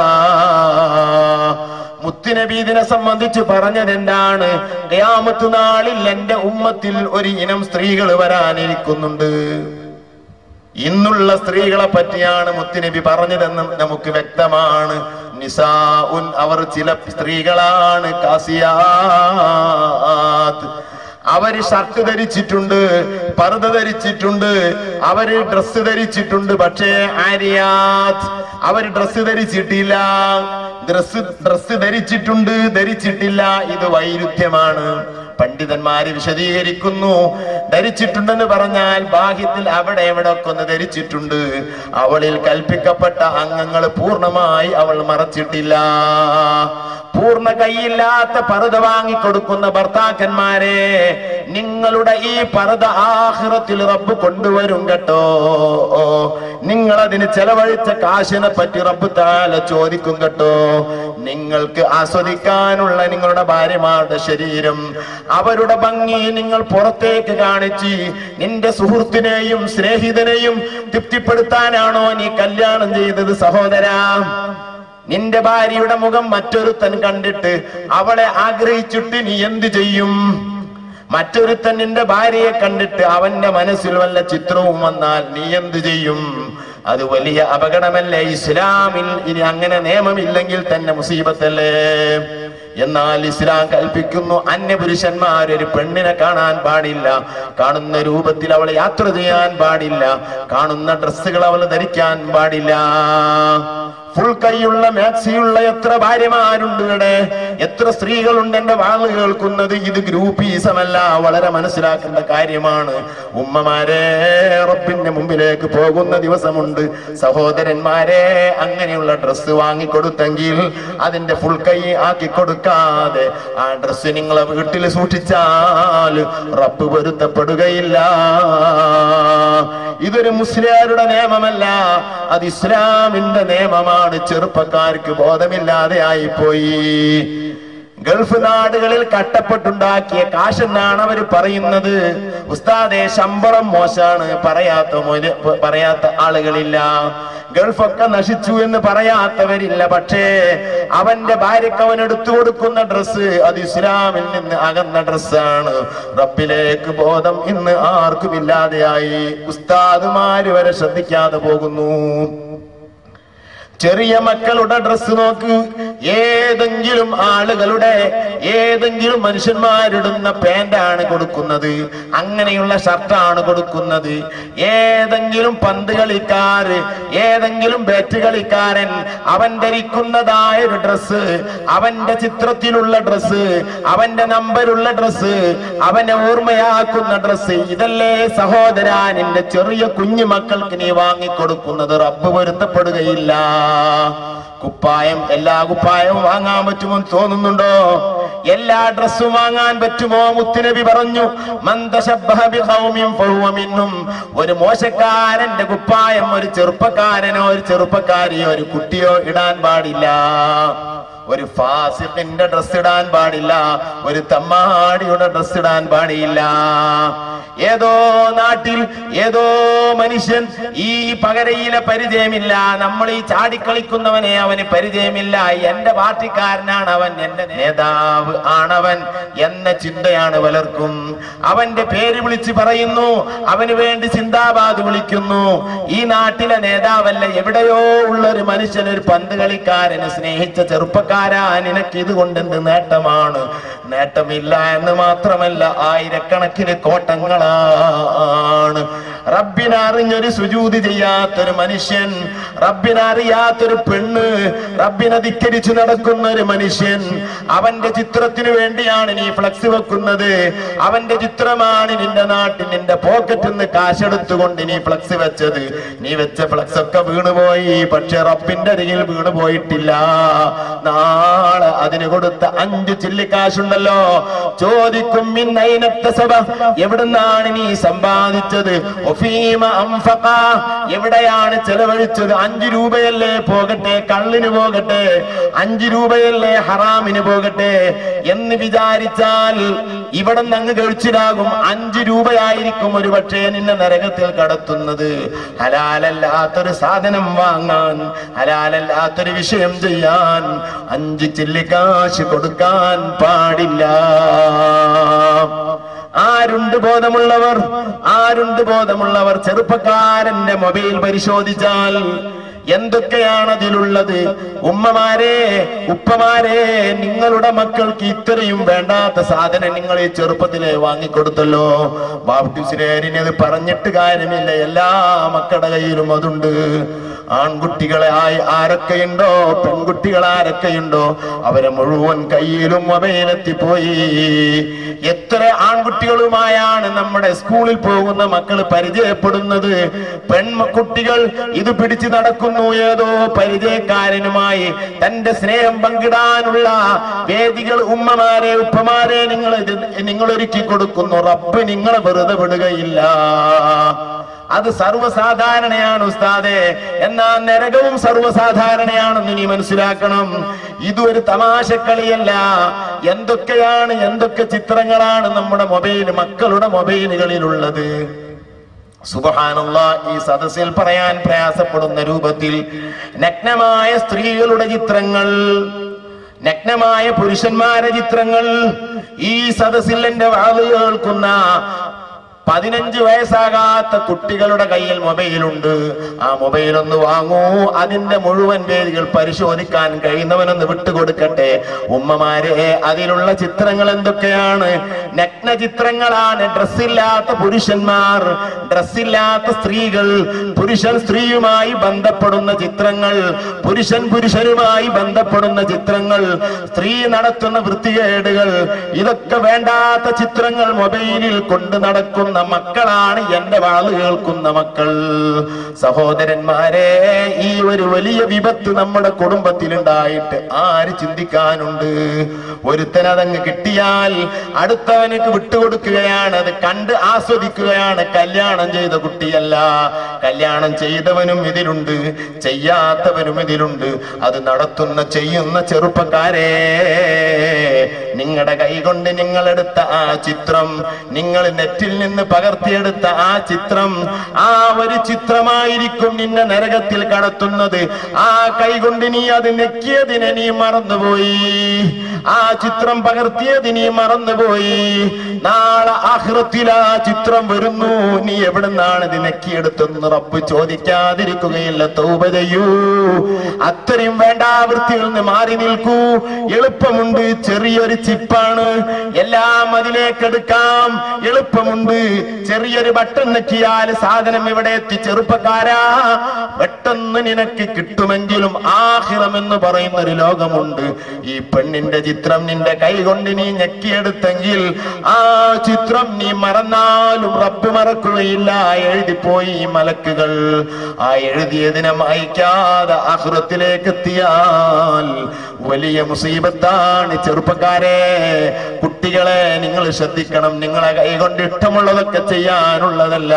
മുത്തുനബി ഇതിനെ സംബന്ധിച്ച് പറഞ്ഞത് എന്താണ് ഖിയാമത്ത് നാളിൽ എന്റെ ഉമ്മത്തിൽ ഒരു ഇനം സ്ത്രീകൾ വരാനിരിക്കുന്നുണ്ട് ഇന്നുള്ള സ്ത്രീകളെ പറ്റിയാണ് മുത്തുനബി പറഞ്ഞതെന്ന് നമുക്ക് വ്യക്തമാണ് നിസാഉൻ അവർ ചില സ്ത്രീകളാണ് കാസിയാത്ത് അവര് ഷർട്ട് ധരിച്ചിട്ടുണ്ട് പർദ്ദ ധരിച്ചിട്ടുണ്ട് അവര് ഡ്രസ്സ് ധരിച്ചിട്ടുണ്ട് പക്ഷേ ആര്യാത്ത് അവര് ഡ്രസ്സ് ധരിച്ചിട്ടില്ല ഡ്രസ്സ് ഡ്രസ്സ് ധരിച്ചിട്ടുണ്ട് ധരിച്ചിട്ടില്ല ഇത് വൈരുദ്ധ്യമാണ് പണ്ഡിതന്മാര് വിശദീകരിക്കുന്നു ധരിച്ചിട്ടുണ്ടെന്ന് പറഞ്ഞാൽ ബാഹ്യത്തിൽ അവിടെ എവിടെ ഒക്കെ ഒന്ന് ധരിച്ചിട്ടുണ്ട് അവളിൽ കൽപ്പിക്കപ്പെട്ട അംഗങ്ങൾ പൂർണ്ണമായി അവൾ മറച്ചിട്ടില്ല പൂർണ്ണ കൈയില്ലാത്ത പറുത വാങ്ങിക്കൊടുക്കുന്ന ഭർത്താക്കന്മാരെ നിങ്ങളുടെ ഈ പറുത ആഹ്റത്തിൽ റബ്ബ് കൊണ്ടുവരും കേട്ടോ നിങ്ങൾ അതിന് ചെലവഴിച്ച കാശിനെ പറ്റി റബ്ബ് താല ചോദിക്കും കേട്ടോ നിങ്ങൾക്ക് ആസ്വദിക്കാനുള്ള നിങ്ങളുടെ ഭാര്യമാരുടെ ശരീരം അവരുടെ ഭംഗി നിങ്ങൾ പുറത്തേക്ക് കാണിച്ച് നിന്റെ സുഹൃത്തിനെയും സ്നേഹിതനെയും തൃപ്തിപ്പെടുത്താനാണോ നീ കല്യാണം ചെയ്തത് സഹോദരാ നിന്റെ ഭാര്യയുടെ മുഖം മറ്റൊരുത്തൻ കണ്ടിട്ട് അവളെ ആഗ്രഹിച്ചിട്ട് നീ എന്ത് ചെയ്യും മറ്റൊരുത്തൻ നിന്റെ ഭാര്യയെ കണ്ടിട്ട് അവന്റെ മനസ്സിൽ വല്ല ചിത്രവും വന്നാൽ നീ എന്ത് ചെയ്യും അത് വലിയ അപകടമല്ലേ ഇസ്ലാമിൽ ഇനി അങ്ങനെ നിയമമില്ലെങ്കിൽ തന്നെ മുസീബത്തല്ലേ എന്നാൽ ഇസ്ലാം കൽപ്പിക്കുന്നു അന്യപുരുഷന്മാർ ഒരു പെണ്ണിനെ കാണാൻ പാടില്ല കാണുന്ന രൂപത്തിൽ അവൾ യാത്ര ചെയ്യാൻ പാടില്ല കാണുന്ന ഡ്രസ്സുകൾ അവൾ ധരിക്കാൻ പാടില്ല ഫുൾ കൈയുള്ള മാക്സിയുള്ള എത്ര ഭാര്യമാരുണ്ട് ഇവിടെ എത്ര സ്ത്രീകളുണ്ട് എന്റെ വാള് കേൾക്കുന്നത് ഇത് ഗ്രൂപ്പീസമല്ല വളരെ മനസ്സിലാക്കേണ്ട കാര്യമാണ് ഉമ്മമാരെ റബ്ബിന്റെ മുമ്പിലേക്ക് പോകുന്ന ദിവസമുണ്ട് സഹോദരന്മാരെ അങ്ങനെയുള്ള ഡ്രസ്സ് വാങ്ങിക്കൊടുത്തെങ്കിൽ അതിന്റെ ഫുൾ കൈ ആക്കി കൊടുക്കാതെ ആ ഡ്രസ്സ് നിങ്ങളെ വീട്ടിൽ സൂക്ഷിച്ചാൽ റബ്ബ് പൊരുത്തപ്പെടുകയില്ല ഇതൊരു മുസ്ലിയാരുടെ നിയമമല്ല അത് ഇസ്ലാമിന്റെ നിയമമാണ് ചെറുപ്പക്കാർക്ക് ബോധമില്ലാതെ ആയിപ്പോയി ഗൾഫ് നാടുകളിൽ കട്ടപ്പെട്ടുണ്ടാക്കിയ കാശെന്നാണ് അവർ പറയുന്നത് ഉസ്താദെ ശമ്പളം മോശാണ് പറയാത്ത മൊര- പറയാത്ത ആളുകളില്ല ഗൾഫൊക്കെ നശിച്ചു എന്ന് പറയാത്തവരില്ല പക്ഷേ അവന്റെ ഭാര്യക്ക് അവൻ എടുത്തു കൊടുക്കുന്ന ഡ്രസ്സ് അത് ഇസ്ലാമിൽ നിന്ന് അകന്ന ഡ്രസ്സാണ് റബ്ബിലേക്ക് ബോധം ഇന്ന് ആർക്കും ഇല്ലാതെയായി ഉസ്താദുമാര് വരെ ശ്രദ്ധിക്കാതെ പോകുന്നു ചെറിയ മക്കളുടെ ഡ്രസ്സ് നോക്ക് ഏതെങ്കിലും ആളുകളുടെ ഏതെങ്കിലും മനുഷ്യന്മാരിടുന്ന പാന്റാണ് കൊടുക്കുന്നത് അങ്ങനെയുള്ള ഷർട്ടാണ് കൊടുക്കുന്നത് ഏതെങ്കിലും പന്ത് കളിക്കാര് ഏതെങ്കിലും ബാറ്റ് കളിക്കാരൻ അവൻ ധരിക്കുന്നതായ ഒരു ഡ്രസ്സ് അവന്റെ ചിത്രത്തിലുള്ള ഡ്രസ്സ് അവന്റെ നമ്പരുള്ള ഡ്രസ്സ് അവനെ ഓർമ്മയാക്കുന്ന ഡ്രസ്സ് ഇതല്ലേ സഹോദരാ നിന്റെ ചെറിയ കുഞ്ഞു മക്കൾക്ക് നീ വാങ്ങിക്കൊടുക്കുന്നത് റബ്ബ് പൊരുത്തപ്പെടുകയില്ല കുപ്പായം എല്ലാ കുപ്പായവും വാങ്ങാൻ പറ്റുമോ എന്ന് തോന്നുന്നുണ്ടോ എല്ലാ ഡ്രസ്സും വാങ്ങാൻ പറ്റുമോ മുത്തുനബി പറഞ്ഞു മന്ദശബ്ബഹ ബിഖൗമിൻ ഫഹുവ മിൻഹും. ഒരു മോശക്കാരന്റെ കുപ്പായം ഒരു ചെറുപ്പക്കാരനോ ഒരു ചെറുപ്പക്കാരിയോ ഒരു കുട്ടിയോ ഇടാൻ പാടില്ല ഒരു ഫാസിഖിന്റെ ഡ്രസ് ഇടാൻ പാടില്ല ഒരു തമ്മാടിയുടെ ഡ്രസ് ഇടാൻ പാടില്ല ഏതോ നാട്ടിൽ ഏതോ മനുഷ്യൻ ഈ പകരയിലെ പരിചയമില്ല നമ്മൾ ഈ ചാടിക്കളിക്കുന്നവനെ അവന് പരിചയമില്ല എന്റെ പാർട്ടിക്കാരനാണ് അവൻ എന്റെ നേതാവ് ആണവൻ എന്ന ചിന്തയാണ് പലർക്കും അവന്റെ പേര് വിളിച്ച് പറയുന്നു അവന് വേണ്ടി ചിന്താബാദ് വിളിക്കുന്നു ഈ നാട്ടിലെ നേതാവല്ല എവിടെയോ ഉള്ള ഒരു മനുഷ്യൻ ഒരു പന്ത് കളിക്കാരന് സ്നേഹിച്ച ചെറുപ്പക്കാരാ നിനക്ക് ഇത് കൊണ്ട് എന്ത് നേട്ടമാണ് നേട്ടമില്ല എന്ന് മാത്രമല്ല ആയിരക്കണക്കിന് കോട്ടങ്ങളാണ് റബ്ബിനെ അറിഞ്ഞൊരു സുജൂതി ചെയ്യാത്തൊരു മനുഷ്യൻ റബ്ബിനെ അറിയാത്തൊരു പെണ്ണ് റബ്ബിനെ ധിക്കരിച്ചു നടക്കുന്ന ഒരു മനുഷ്യൻ അവന്റെ ചിത്രത്തിന് വേണ്ടിയാണ് നീ ഫ്ലക്സ് വെക്കുന്നത് അവന്റെ ചിത്രമാണ് നിന്റെ നാട്ടിൽ നിന്റെ പോക്കറ്റിൽ നിന്ന് കാശെടുത്തുകൊണ്ട് നീ ഫ്ലക്സ് വെച്ചത് നീ വെച്ച ഫ്ലക്സ് ഒക്കെ വീണുപോയി പക്ഷെ റബ്ബിന്റെ അരികിൽ വീണു പോയിട്ടില്ല നാളെ അതിന് കൊടുത്ത അഞ്ചു ചില്ലിക്കാശുണ്ടല്ലോ ചോദിക്കും മിന്നൈനത്തെ സഭ എവിടുന്നാണ് നീ സമ്പാദിച്ചത് ഒഫീമ അംഫഖ എവിടെയാണ് ചെലവഴിച്ചത് അഞ്ചു രൂപയല്ലേ പോകട്ടെ കള്ളിന് പോകട്ടെ അഞ്ചു രൂപയല്ലേ ഹറാമിന് പോകട്ടെ എന്ന് വിചാരിച്ചാൽ ഇവിടെ നിന്ന് അങ്ങ് കഴിച്ചിലാകും അഞ്ചു രൂപയായിരിക്കും ഒരു പക്ഷേ നിന്നെ നരകത്തിൽ കടത്തുന്നത് ഹലാലല്ലാത്തൊരു സാധനം വാങ്ങാൻ ഹലാലല്ലാത്തൊരു വിഷയം ചെയ്യാൻ അഞ്ച് ചില്ലിക്കാശ് കൊടുക്കാൻ പാടില്ല ആരുണ്ട് ബോധമുള്ളവർ ആരുണ്ട് ബോധമുള്ളവർ ചെറുപ്പക്കാരന്റെ മൊബൈൽ പരിശോധിച്ചാൽ എന്തൊക്കെയാണ് അതിലുള്ളത് ഉമ്മമാരെ ഉപ്പമാരെ നിങ്ങളുടെ മക്കൾക്ക് ഇത്രയും വേണ്ടാത്ത സാധനം നിങ്ങൾ ഈ ചെറുപ്പത്തിലെ വാങ്ങിക്കൊടുത്തല്ലോ ബാപ്റ്റിസിനേരിന് അത് പറഞ്ഞിട്ട് കാര്യമില്ല എല്ലാ മക്കളുടെ കയ്യിലും അതുണ്ട് ആൺകുട്ടികളെ ആയി ആരൊക്കെയുണ്ടോ പെൺകുട്ടികൾ ആരൊക്കെയുണ്ടോ അവരെ മുഴുവൻ കയ്യിലും മൊബൈലെത്തിപ്പോയി എത്ര ആൺകുട്ടികളുമായാണ് നമ്മുടെ സ്കൂളിൽ പോകുന്ന മക്കൾ പരിചയപ്പെടുന്നത് പെൺകുട്ടികൾ ഇത് പിടിച്ചു നടക്കുന്നു ഏതോ പരിചയക്കാരനുമായി തന്റെ സ്നേഹം പങ്കിടാനുള്ള വേദികൾ ഉമ്മമാരെ ഉപ്പമാരെ നിങ്ങൾ ഇത് നിങ്ങൾ ഒരുക്കി കൊടുക്കുന്നു റബ്ബ് നിങ്ങളെ വെറുതെ വിടുകയില്ല അത് സർവ്വസാധാരണയാണ് ഉസ്താദെ എന്നാ നരകവും സർവ്വസാധാരണയാണെന്ന് നീ മനസ്സിലാക്കണം ഇതൊരു തമാശക്കളിയല്ല എന്തൊക്കെയാണ് എന്തൊക്കെ ചിത്രങ്ങളാണ് നമ്മുടെ മൊബൈൽ മക്കളുടെ മൊബൈലുകളിലുള്ളത് സുബഹാനുള്ള ഈ സദസ്സിൽ പറയാൻ പ്രയാസപ്പെടുന്ന രൂപത്തിൽ നഗ്നമായ സ്ത്രീകളുടെ ചിത്രങ്ങൾ നഗ്നമായ പുരുഷന്മാരെ ചിത്രങ്ങൾ ഈ സദസ്സിൽ എന്റെ വാത് കേൾക്കുന്ന പതിനഞ്ച് വയസ്സാകാത്ത കുട്ടികളുടെ കയ്യിൽ മൊബൈലുണ്ട് ആ മൊബൈൽ ഒന്ന് വാങ്ങൂ അതിന്റെ മുഴുവൻ പേരുകൾ പരിശോധിക്കാൻ കഴിയുന്നവനൊന്ന് വിട്ടുകൊടുക്കട്ടെ ഉമ്മമാരെ അതിലുള്ള ചിത്രങ്ങൾ എന്തൊക്കെയാണ് നഗ്ന ചിത്രങ്ങളാണ് ഡ്രസ്സില്ലാത്ത പുരുഷന്മാർ ഡ്രസ്സില്ലാത്ത സ്ത്രീകൾ പുരുഷൻ സ്ത്രീയുമായി ബന്ധപ്പെടുന്ന ചിത്രങ്ങൾ പുരുഷൻ പുരുഷനുമായി ബന്ധപ്പെടുന്ന ചിത്രങ്ങൾ സ്ത്രീ നടത്തുന്ന വൃത്തികേടുകൾ ഇതൊക്കെ വേണ്ടാത്ത ചിത്രങ്ങൾ മൊബൈലിൽ കൊണ്ട് നടക്കുന്ന മക്കളാണ് എന്റെ വാള് കേൾക്കുന്ന മക്കൾ സഹോദരന്മാരെ ഈ ഒരു വലിയ വിപത്ത് നമ്മുടെ കുടുംബത്തിലുണ്ടായിട്ട് ആര് ചിന്തിക്കാനുണ്ട് ഒരുത്തൻ അതങ്ങ് കിട്ടിയാൽ അടുത്തവനക്ക് വിട്ടുകൊടുക്കുകയാണ് അത് കണ്ട് ആസ്വദിക്കുകയാണ് കല്യാണം ചെയ്ത കുട്ടിയല്ല കല്യാണം ചെയ്തവനും ഇതിലുണ്ട് ചെയ്യാത്തവനും ഇതിലുണ്ട് അത് നടത്തുന്ന ചെയ്യുന്ന ചെറുപ്പക്കാരെ നിങ്ങളുടെ കൈകൊണ്ട് നിങ്ങളെടുത്ത ആ ചിത്രം നിങ്ങൾ നെറ്റിൽ നിന്ന് പകർത്തിയെടുത്ത ആ ചിത്രം ആ ഒരു ചിത്രമായിരിക്കും നിന്നെ നരകത്തിൽ കടത്തുന്നത് ആ കൈകൊണ്ട് നീ അത് നെക്കിയതിനെ നീ മറന്നുപോയി ആ ചിത്രം പകർത്തിയത് നീ മറന്നുപോയി നാളെ ആഹ്റത്തിൽ ആ ചിത്രം വരുന്നു നീ എവിടുന്നാണ് ഇത് നെക്കിയെടുത്തെന്ന് റബ്ബ് ചോദിക്കാതിരിക്കുകയില്ല തൗബ ചെയ്യൂ അത്രയും വേണ്ടാവൃത്തിയിൽ നിന്ന് മാറി നിൽക്കൂ എളുപ്പമുണ്ട് ചെറിയൊരു ചിപ്പാണ് എല്ലാം അതിലേക്ക് എടുക്കാം എളുപ്പമുണ്ട് ചെറിയൊരു ബട്ടൺ നെക്കിയാൽ സാധനം ഇവിടെ എത്തി ചെറുപ്പക്കാരാ പെട്ടെന്ന് നിനക്ക് കിട്ടുമെങ്കിലും ആഹിറം എന്ന് പറയുന്ന ഒരു ലോകമുണ്ട് ഈ പെണ്ണിന്റെ ചിത്രം നിന്റെ കൈ കൊണ്ട് നീ ഞെക്കിയെടുത്തെങ്കിൽ ആ ചിത്രം നീ മറന്നാലും റബ്ബ് മറക്കുകയില്ല എഴുതിപ്പോയി ഈ മലക്കുകൾ ആ എഴുതിയതിനെ മായ്ക്കാതെ ആഹ്റത്തിലേക്ക് എത്തിയാൽ വലിയ മുസീബത്താണ് ചെറുപ്പക്കാരെ കുട്ടികളെ നിങ്ങൾ ശ്രദ്ധിക്കണം നിങ്ങളെ കൈകൊണ്ട് ഇഷ്ടമുള്ളതൊക്കെ ചെയ്യാനുള്ളതല്ല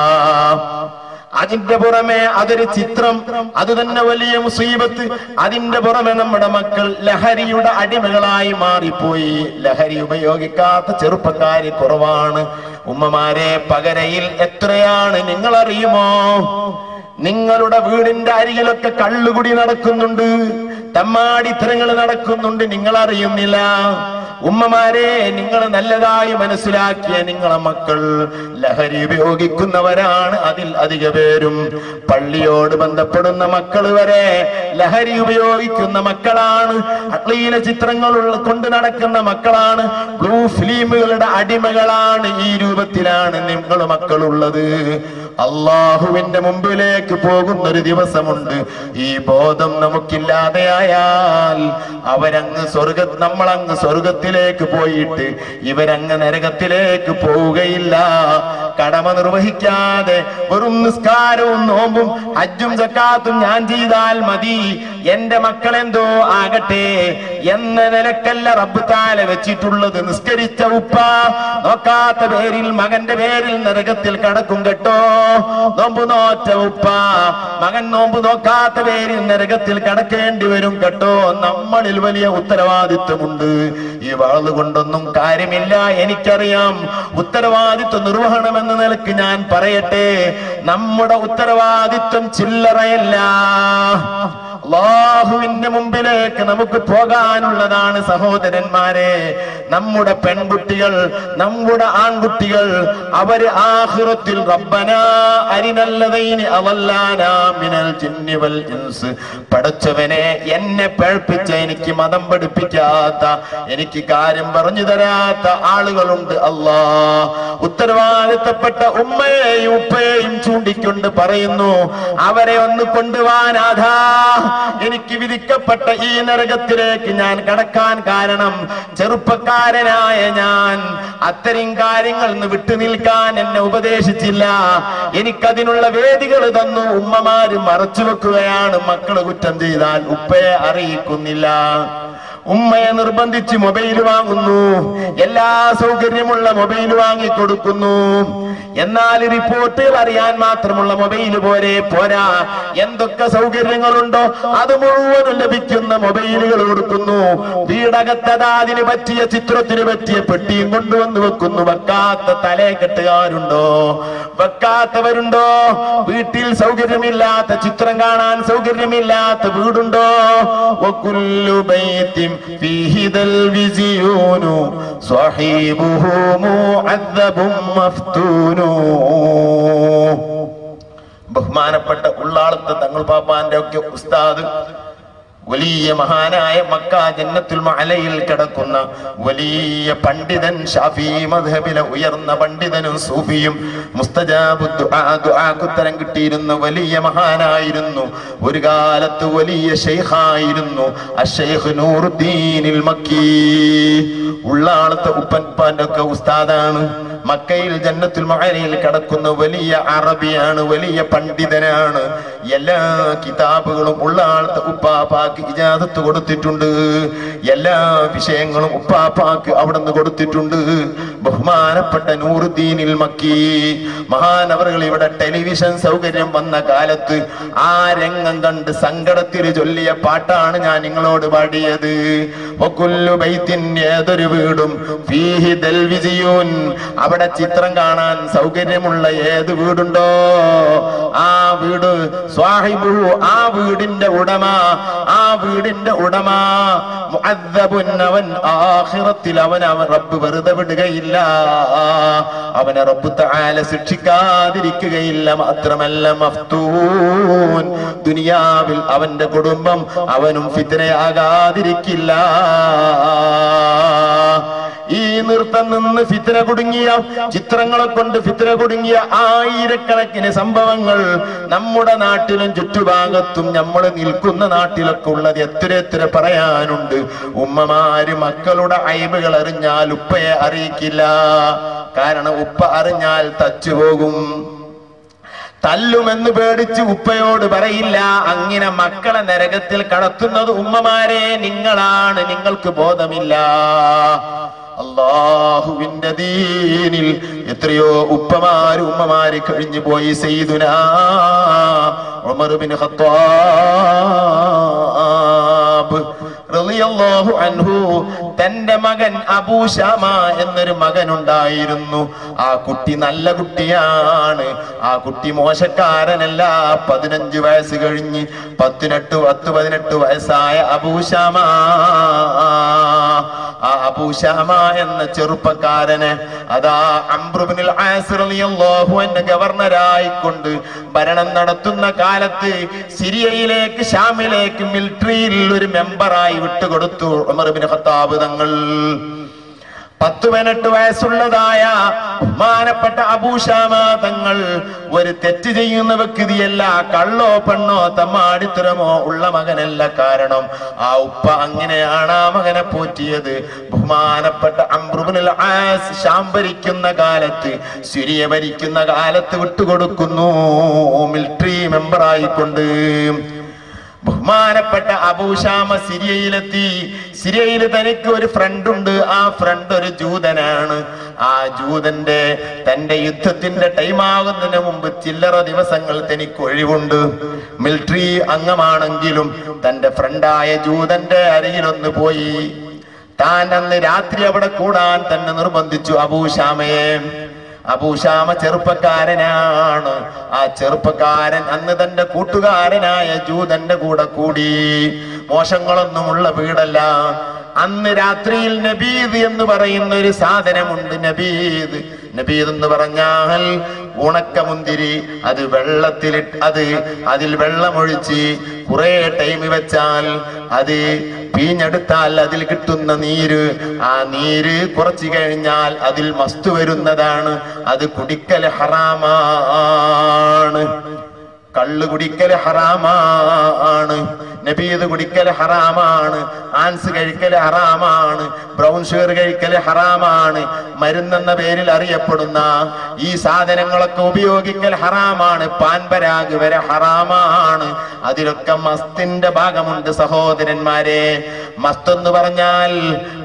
അതിന്റെ പുറമെ അതൊരു ചിത്രം അത് തന്നെ വലിയ മുസീബത്ത് അതിന്റെ പുറമെ നമ്മുടെ മക്കൾ ലഹരിയുടെ അടിമകളായി മാറിപ്പോയി ലഹരി ഉപയോഗിക്കാത്ത ചെറുപ്പക്കാര് കുറവാണ് ഉമ്മമാരെ പകരയിൽ എത്രയാണ് നിങ്ങൾ അറിയുമോ നിങ്ങളുടെ വീടിന്റെ അരികിലൊക്കെ കള്ളുകുടി നടക്കുന്നുണ്ട് തമ്മാടിത്തരങ്ങൾ നടക്കുന്നുണ്ട് നിങ്ങൾ അറിയുന്നില്ല ഉമ്മമാരെ നിങ്ങൾ നല്ലതായി മനസ്സിലാക്കിയ നിങ്ങളെ മക്കൾ ലഹരി ഉപയോഗിക്കുന്നവരാണ് അതിൽ അധിക പേരും പള്ളിയോട് ബന്ധപ്പെടുന്ന മക്കൾ വരെ ലഹരി ഉപയോഗിക്കുന്ന മക്കളാണ് അശ്ലീല ചിത്രങ്ങൾ കൊണ്ട് നടക്കുന്ന മക്കളാണ് ബ്ലൂ ഫിലിമുകളുടെ അടിമകളാണ് ഈ രൂപത്തിലാണ് നിങ്ങൾ മക്കളുള്ളത് അള്ളാഹുവിന്റെ മുമ്പിലേക്ക് പോകുന്ന ഒരു ദിവസമുണ്ട് ഈ ബോധം നമുക്കില്ലാതെയായാൽ അവരങ്ങ് സ്വർഗ നമ്മളങ്ങ് സ്വർഗത്തിലേക്ക് പോയിട്ട് ഇവരങ്ങ് നരകത്തിലേക്ക് പോവുകയില്ല കടമ നിർവഹിക്കാതെ വെറും നിസ്കാരവും നോമ്പും ഹജ്ജും സക്കാത്തും ഞാൻ ചെയ്താൽ മതി എന്റെ മക്കളെന്തോ ആകട്ടെ എന്ന നിലക്കല്ല റബ്ബ് താല വെച്ചിട്ടുള്ളത് നിസ്കരിച്ച ഉപ്പ നോക്കാത്ത പേരിൽ മകന്റെ പേരിൽ നരകത്തിൽ കടക്കും കേട്ടോ നോമ്പ് നോറ്റ ഉപ്പ മകൻ നോമ്പ് നോക്കാത്ത പേരിൽ നരകത്തിൽ കടക്കേണ്ടി വരും കേട്ടോ നമ്മളിൽ വലിയ ഉത്തരവാദിത്വമുണ്ട് ഈ വാള് കൊണ്ടൊന്നും കാര്യമില്ല എനിക്കറിയാം ഉത്തരവാദിത്വ നിർവഹണം എന്ന നിലക്ക് ഞാൻ പറയട്ടെ നമ്മുടെ ഉത്തരവാദിത്വം ചില്ലറയല്ല അള്ളാഹുവിന്റെ മുമ്പിലേക്ക് നമുക്ക് പോകാനുള്ളതാണ് സഹോദരന്മാരെ നമ്മുടെ പെൺകുട്ടികൾ നമ്മുടെ ആൺകുട്ടികൾ അവര് ആഹ്റത്തിൽ റബ്ബന അരിനല്ലതൈനി അവല്ലാനാ മിനൽ ജിന്നി വൽ ഇൻസ് പടച്ചവനെ എന്നെ പേഴ്പ്പിച്ച എനിക്ക് മതം പഠിപ്പിക്കാത്ത എനിക്ക് കാര്യം പറഞ്ഞു തരാത്ത ആളുകളുണ്ട് അല്ലാ ഉത്തരവാദിത്തപ്പെട്ട ഉമ്മയെയും ഉപ്പയെയും ചൂണ്ടിക്കൊണ്ട് പറയുന്നു അവരെ ഒന്ന് കൊണ്ടുപോവാനാഥാ എനിക്ക് വിധിക്കപ്പെട്ട ഈ നരകത്തിലേക്ക് ഞാൻ കടക്കാൻ കാരണം ചെറുപ്പക്കാരനായ ഞാൻ അത്തരം കാര്യങ്ങൾ നിന്ന് വിട്ടു നിൽക്കാൻ എന്നെ ഉപദേശിച്ചില്ല എനിക്കതിനുള്ള വേദികൾ തന്നു ഉമ്മമാര് മറച്ചു വെക്കുകയാണ് മക്കള് കുറ്റം ചെയ്താൽ ഉപ്പയെ അറിയിക്കുന്നില്ല ഉമ്മയെ നിർബന്ധിച്ച് മൊബൈൽ വാങ്ങുന്നു എല്ലാ സൗകര്യമുള്ള മൊബൈൽ വാങ്ങിക്കൊടുക്കുന്നു എന്നാൽ റിപ്പോർട്ടുകൾ അറിയാൻ മാത്രമുള്ള മൊബൈൽ പോരെ പോരാ എന്തൊക്കെ സൗകര്യങ്ങളുണ്ടോ അത് മുഴുവനും ലഭിക്കുന്ന മൊബൈലുകൾ കൊടുക്കുന്നു വീടകത്തതാ അതിന് പറ്റിയ ചിത്രത്തിന് പറ്റിയ പെട്ടിയും കൊണ്ടുവന്ന് വെക്കുന്നു വെക്കാത്ത തലേ കെട്ടുകാരുണ്ടോ വെക്കാത്തവരുണ്ടോ വീട്ടിൽ സൗകര്യമില്ലാത്ത ചിത്രം കാണാൻ സൗകര്യമില്ലാത്ത വീടുണ്ടോ വകുല്ലു ബൈത്തിൻ ഫീഹി ദൽവിസിയൂനു സ്വഹീബുഹു മുഅദ്ദബും മഫ്തൂനു ബഹുമാനപ്പെട്ട ഉള്ളാളത്തെ തങ്ങൾ പാപ്പാന്റെ ഒക്കെ ഉസ്താദ് വലിയ മഹാനായ മക്ക ജന്നത്തുൽ മലയിൽ കിടക്കുന്ന വലിയ പണ്ഡിതൻ ഷാഫി മധബിലെ ഉയർന്ന പണ്ഡിതനും സൂഫിയും മുസ്തജാബു ദുആ, ദുആക്കുത്തരം കിട്ടിയിരുന്ന വലിയ മഹാനായിരുന്നു ഒരു കാലത്ത് വലിയ ഷെയ്ഖായിരുന്നു അഷെയ്ഖ് നൂറുദ്ദീനിൽ മക്കി ഉള്ളാളത്തെ ഉപ്പൻപാന്റെ ഒക്കെ ഉസ്താദാണ് മക്കയിൽ ജന്നത്തുൽ മഅലയിൽ കിടക്കുന്ന വലിയ അറബിയാണ് വലിയ പണ്ഡിതനാണ് എല്ലാ കിതാബുകളും ഉള്ള ആളത്തെ ഉപ്പാപ്പാക്ക് ഇജാദത്ത് കൊടുത്തിട്ടുണ്ട് എല്ലാ വിഷയങ്ങളും ഉപ്പാപ്പാക്ക് അവിടെ നിന്ന് കൊടുത്തിട്ടുണ്ട് ബഹുമാനപ്പെട്ട നൂറുദ്ദീനിൽ മക്കി മഹാനവറുകൾ ഇവിടെ ടെലിവിഷൻ സൗകര്യം വന്ന കാലത്ത് ആ രംഗം കണ്ട് സങ്കടത്തിൽ ചൊല്ലിയ പാട്ടാണ് ഞാൻ നിങ്ങളോട് പാടിയത് വകുല്ലു ബൈത്തിൻ ഏതൊരു വീടും ഫീഹി ദൽവിസിയൂൻ അവിടെ ചിത്രം കാണാൻ സൗകര്യമുള്ള ഏത് വീടുണ്ടോ ആ വീട് സ്വാഹിബു ആ വീടിന്റെ ഉടമ ആ വീടിന്റെ ഉടമ മുഅദ്ദബുൻ അവൻ ആഖിറത്തിൽ അവൻ അവൻ റബ്ബ് വെറുതെ വിടുകയില്ല അവനെ റബ്ബ് തആല ശിക്ഷിക്കാതിരിക്കുകയില്ല മാത്രമല്ല മഫ്തൂൻ ദുനിയാവിൽ അവന്റെ കുടുംബം അവനും ഫിത്തനയാകാതിരിക്കില്ല ഈ നൃത്തം നിന്ന് ഫിത്തന കുടുങ്ങിയ ചിത്രങ്ങളെ കൊണ്ട് ഫിത്തന കുടുങ്ങിയ ആയിരക്കണക്കിന് സംഭവങ്ങൾ നമ്മുടെ നാട്ടിലും ചുറ്റുഭാഗത്തും നമ്മൾ നിൽക്കുന്ന നാട്ടിലൊക്കെ ഉള്ളത് എത്ര എത്ര പറയാനുണ്ട് ഉമ്മമാര് മക്കളുടെ അയബുകൾ അറിഞ്ഞാൽ ഉപ്പയെ അറിയിക്കില്ല കാരണം ഉപ്പ അറിഞ്ഞാൽ തച്ചുപോകും തല്ലുമെന്ന് പേടിച്ച് ഉപ്പയോട് പറയില്ല അങ്ങനെ മക്കളെ നരകത്തിൽ കടത്തുന്നത് ഉമ്മമാരെ നിങ്ങളാണ് നിങ്ങൾക്ക് ബോധമില്ല അള്ളാഹുവിന്റെ ദീനിൽ എത്രയോ ഉപ്പമാര് ഉമ്മമാര് കഴിഞ്ഞു പോയി സെയ്തുന ഉമർ ബിൻ ഖത്താബ് റളിയല്ലാഹു അൻഹു തന്റെ മകൻ അബൂശാമ എന്നൊരു മകൻ ഉണ്ടായിരുന്നു ആ കുട്ടി നല്ല കുട്ടിയാണ് ആ കുട്ടി മോശക്കാരനല്ല പതിനഞ്ച് വയസ്സ് കഴിഞ്ഞ് പത്തിനെട്ട് പത്ത് പതിനെട്ട് വയസ്സായ അബൂശാമ ആ അബൂശാമ എന്ന ചെറുപ്പക്കാരന് അതാ അംബ്രുബിനിൽ റളിയല്ലാഹു അൻഹു ഗവർണറായിക്കൊണ്ട് ഭരണം നടത്തുന്ന കാലത്ത് സിറിയയിലേക്ക് ഷാമിലേക്ക് മിലിറ്ററിയിൽ ഒരു മെമ്പറായി വിട്ടുകൊടുത്തു ഉമർ ബിൻ ഖത്താബ് തങ്ങൾ പത്ത് പതിനെട്ട് വയസ്സുള്ളതായ ബഹുമാനപ്പെട്ട അബൂഷാമ തങ്ങൾ ഒരു തെറ്റ് ചെയ്യുന്ന വ്യക്തിയല്ല കള്ളോ പെണ്ണോ തമ്മാടിത്തരമോ ഉള്ള മകനല്ല കാരണം ആ ഉപ്പ അങ്ങനെയാണ് ആ മകനെ പോറ്റിയത് ബഹുമാനപ്പെട്ട അംബ്രുബിനുൽ ആസ് ശാം ഭരിക്കുന്ന കാലത്ത് സിരിയ ഭരിക്കുന്ന കാലത്ത് വിട്ടുകൊടുക്കുന്നു മിലിറ്ററി മെമ്പറായിക്കൊണ്ട് ബഹുമാനപ്പെട്ട അബൂഷാമ സിരിയയിലെത്തി സിരിയയിൽ തനിക്ക് ഒരു ഫ്രണ്ട് ഉണ്ട് ആ ഫ്രണ്ട് ഒരു ജൂതനാണ് ആ ജൂതന്റെ തന്റെ യുദ്ധത്തിന്റെ ടൈം ആകുന്നതിന് മുമ്പ് ചില്ലറ ദിവസങ്ങൾ തനിക്ക് ഒഴിവുണ്ട് മിലിറ്ററി അംഗമാണെങ്കിലും തന്റെ ഫ്രണ്ടായ ജൂതന്റെ അരികിലൊന്ന് പോയി താൻ അന്ന് രാത്രി അവിടെ കൂടാൻ തന്നെ നിർബന്ധിച്ചു അബൂഷാമയെ അബൂഷാമ ചെറുപ്പക്കാരനാണ് ആ ചെറുപ്പക്കാരൻ അന്ന് തന്റെ കൂട്ടുകാരനായ ജൂതന്റെ കൂടെ കൂടി മോശങ്ങളൊന്നുമുള്ള വീടല്ല അന്ന് രാത്രിയിൽ നബീദ് എന്ന് പറയുന്ന ഒരു സാധനമുണ്ട് നബീദ് നബീദ് എന്ന് പറഞ്ഞാൽ ഉണക്കമുന്തിരി അത് വെള്ളത്തിൽ അത് അതിൽ വെള്ളമൊഴിച്ച് കുറെ ടൈം വെച്ചാൽ അത് പിഴിഞ്ഞെടുത്താൽ അതിൽ കിട്ടുന്ന നീര് ആ നീര് കുറച്ചു കഴിഞ്ഞാൽ അതിൽ മസ്തു വരുന്നതാണ് അത് കുടിക്കൽ ഹറാമാണ് കള്ള് കുടിക്കല് ഹറാമാണ് നബീത് കുടിക്കല് ഹറാമാണ് ആൻസ് കഴിക്കല് ഹറാമാണ് ബ്രൗൺ ഷുഗർ കഴിക്കല് ഹറാമാണ് മരുന്നെന്ന പേരിൽ അറിയപ്പെടുന്ന ഈ സാധനങ്ങളൊക്കെ ഉപയോഗിക്കൽ ഹറാമാണ് പാൻപരാഗ് വരെ ഹറാമാണ് അതിലൊക്കെ മസ്തിന്റെ ഭാഗമുണ്ട് സഹോദരന്മാരെ മസ്ത് എന്ന് പറഞ്ഞാൽ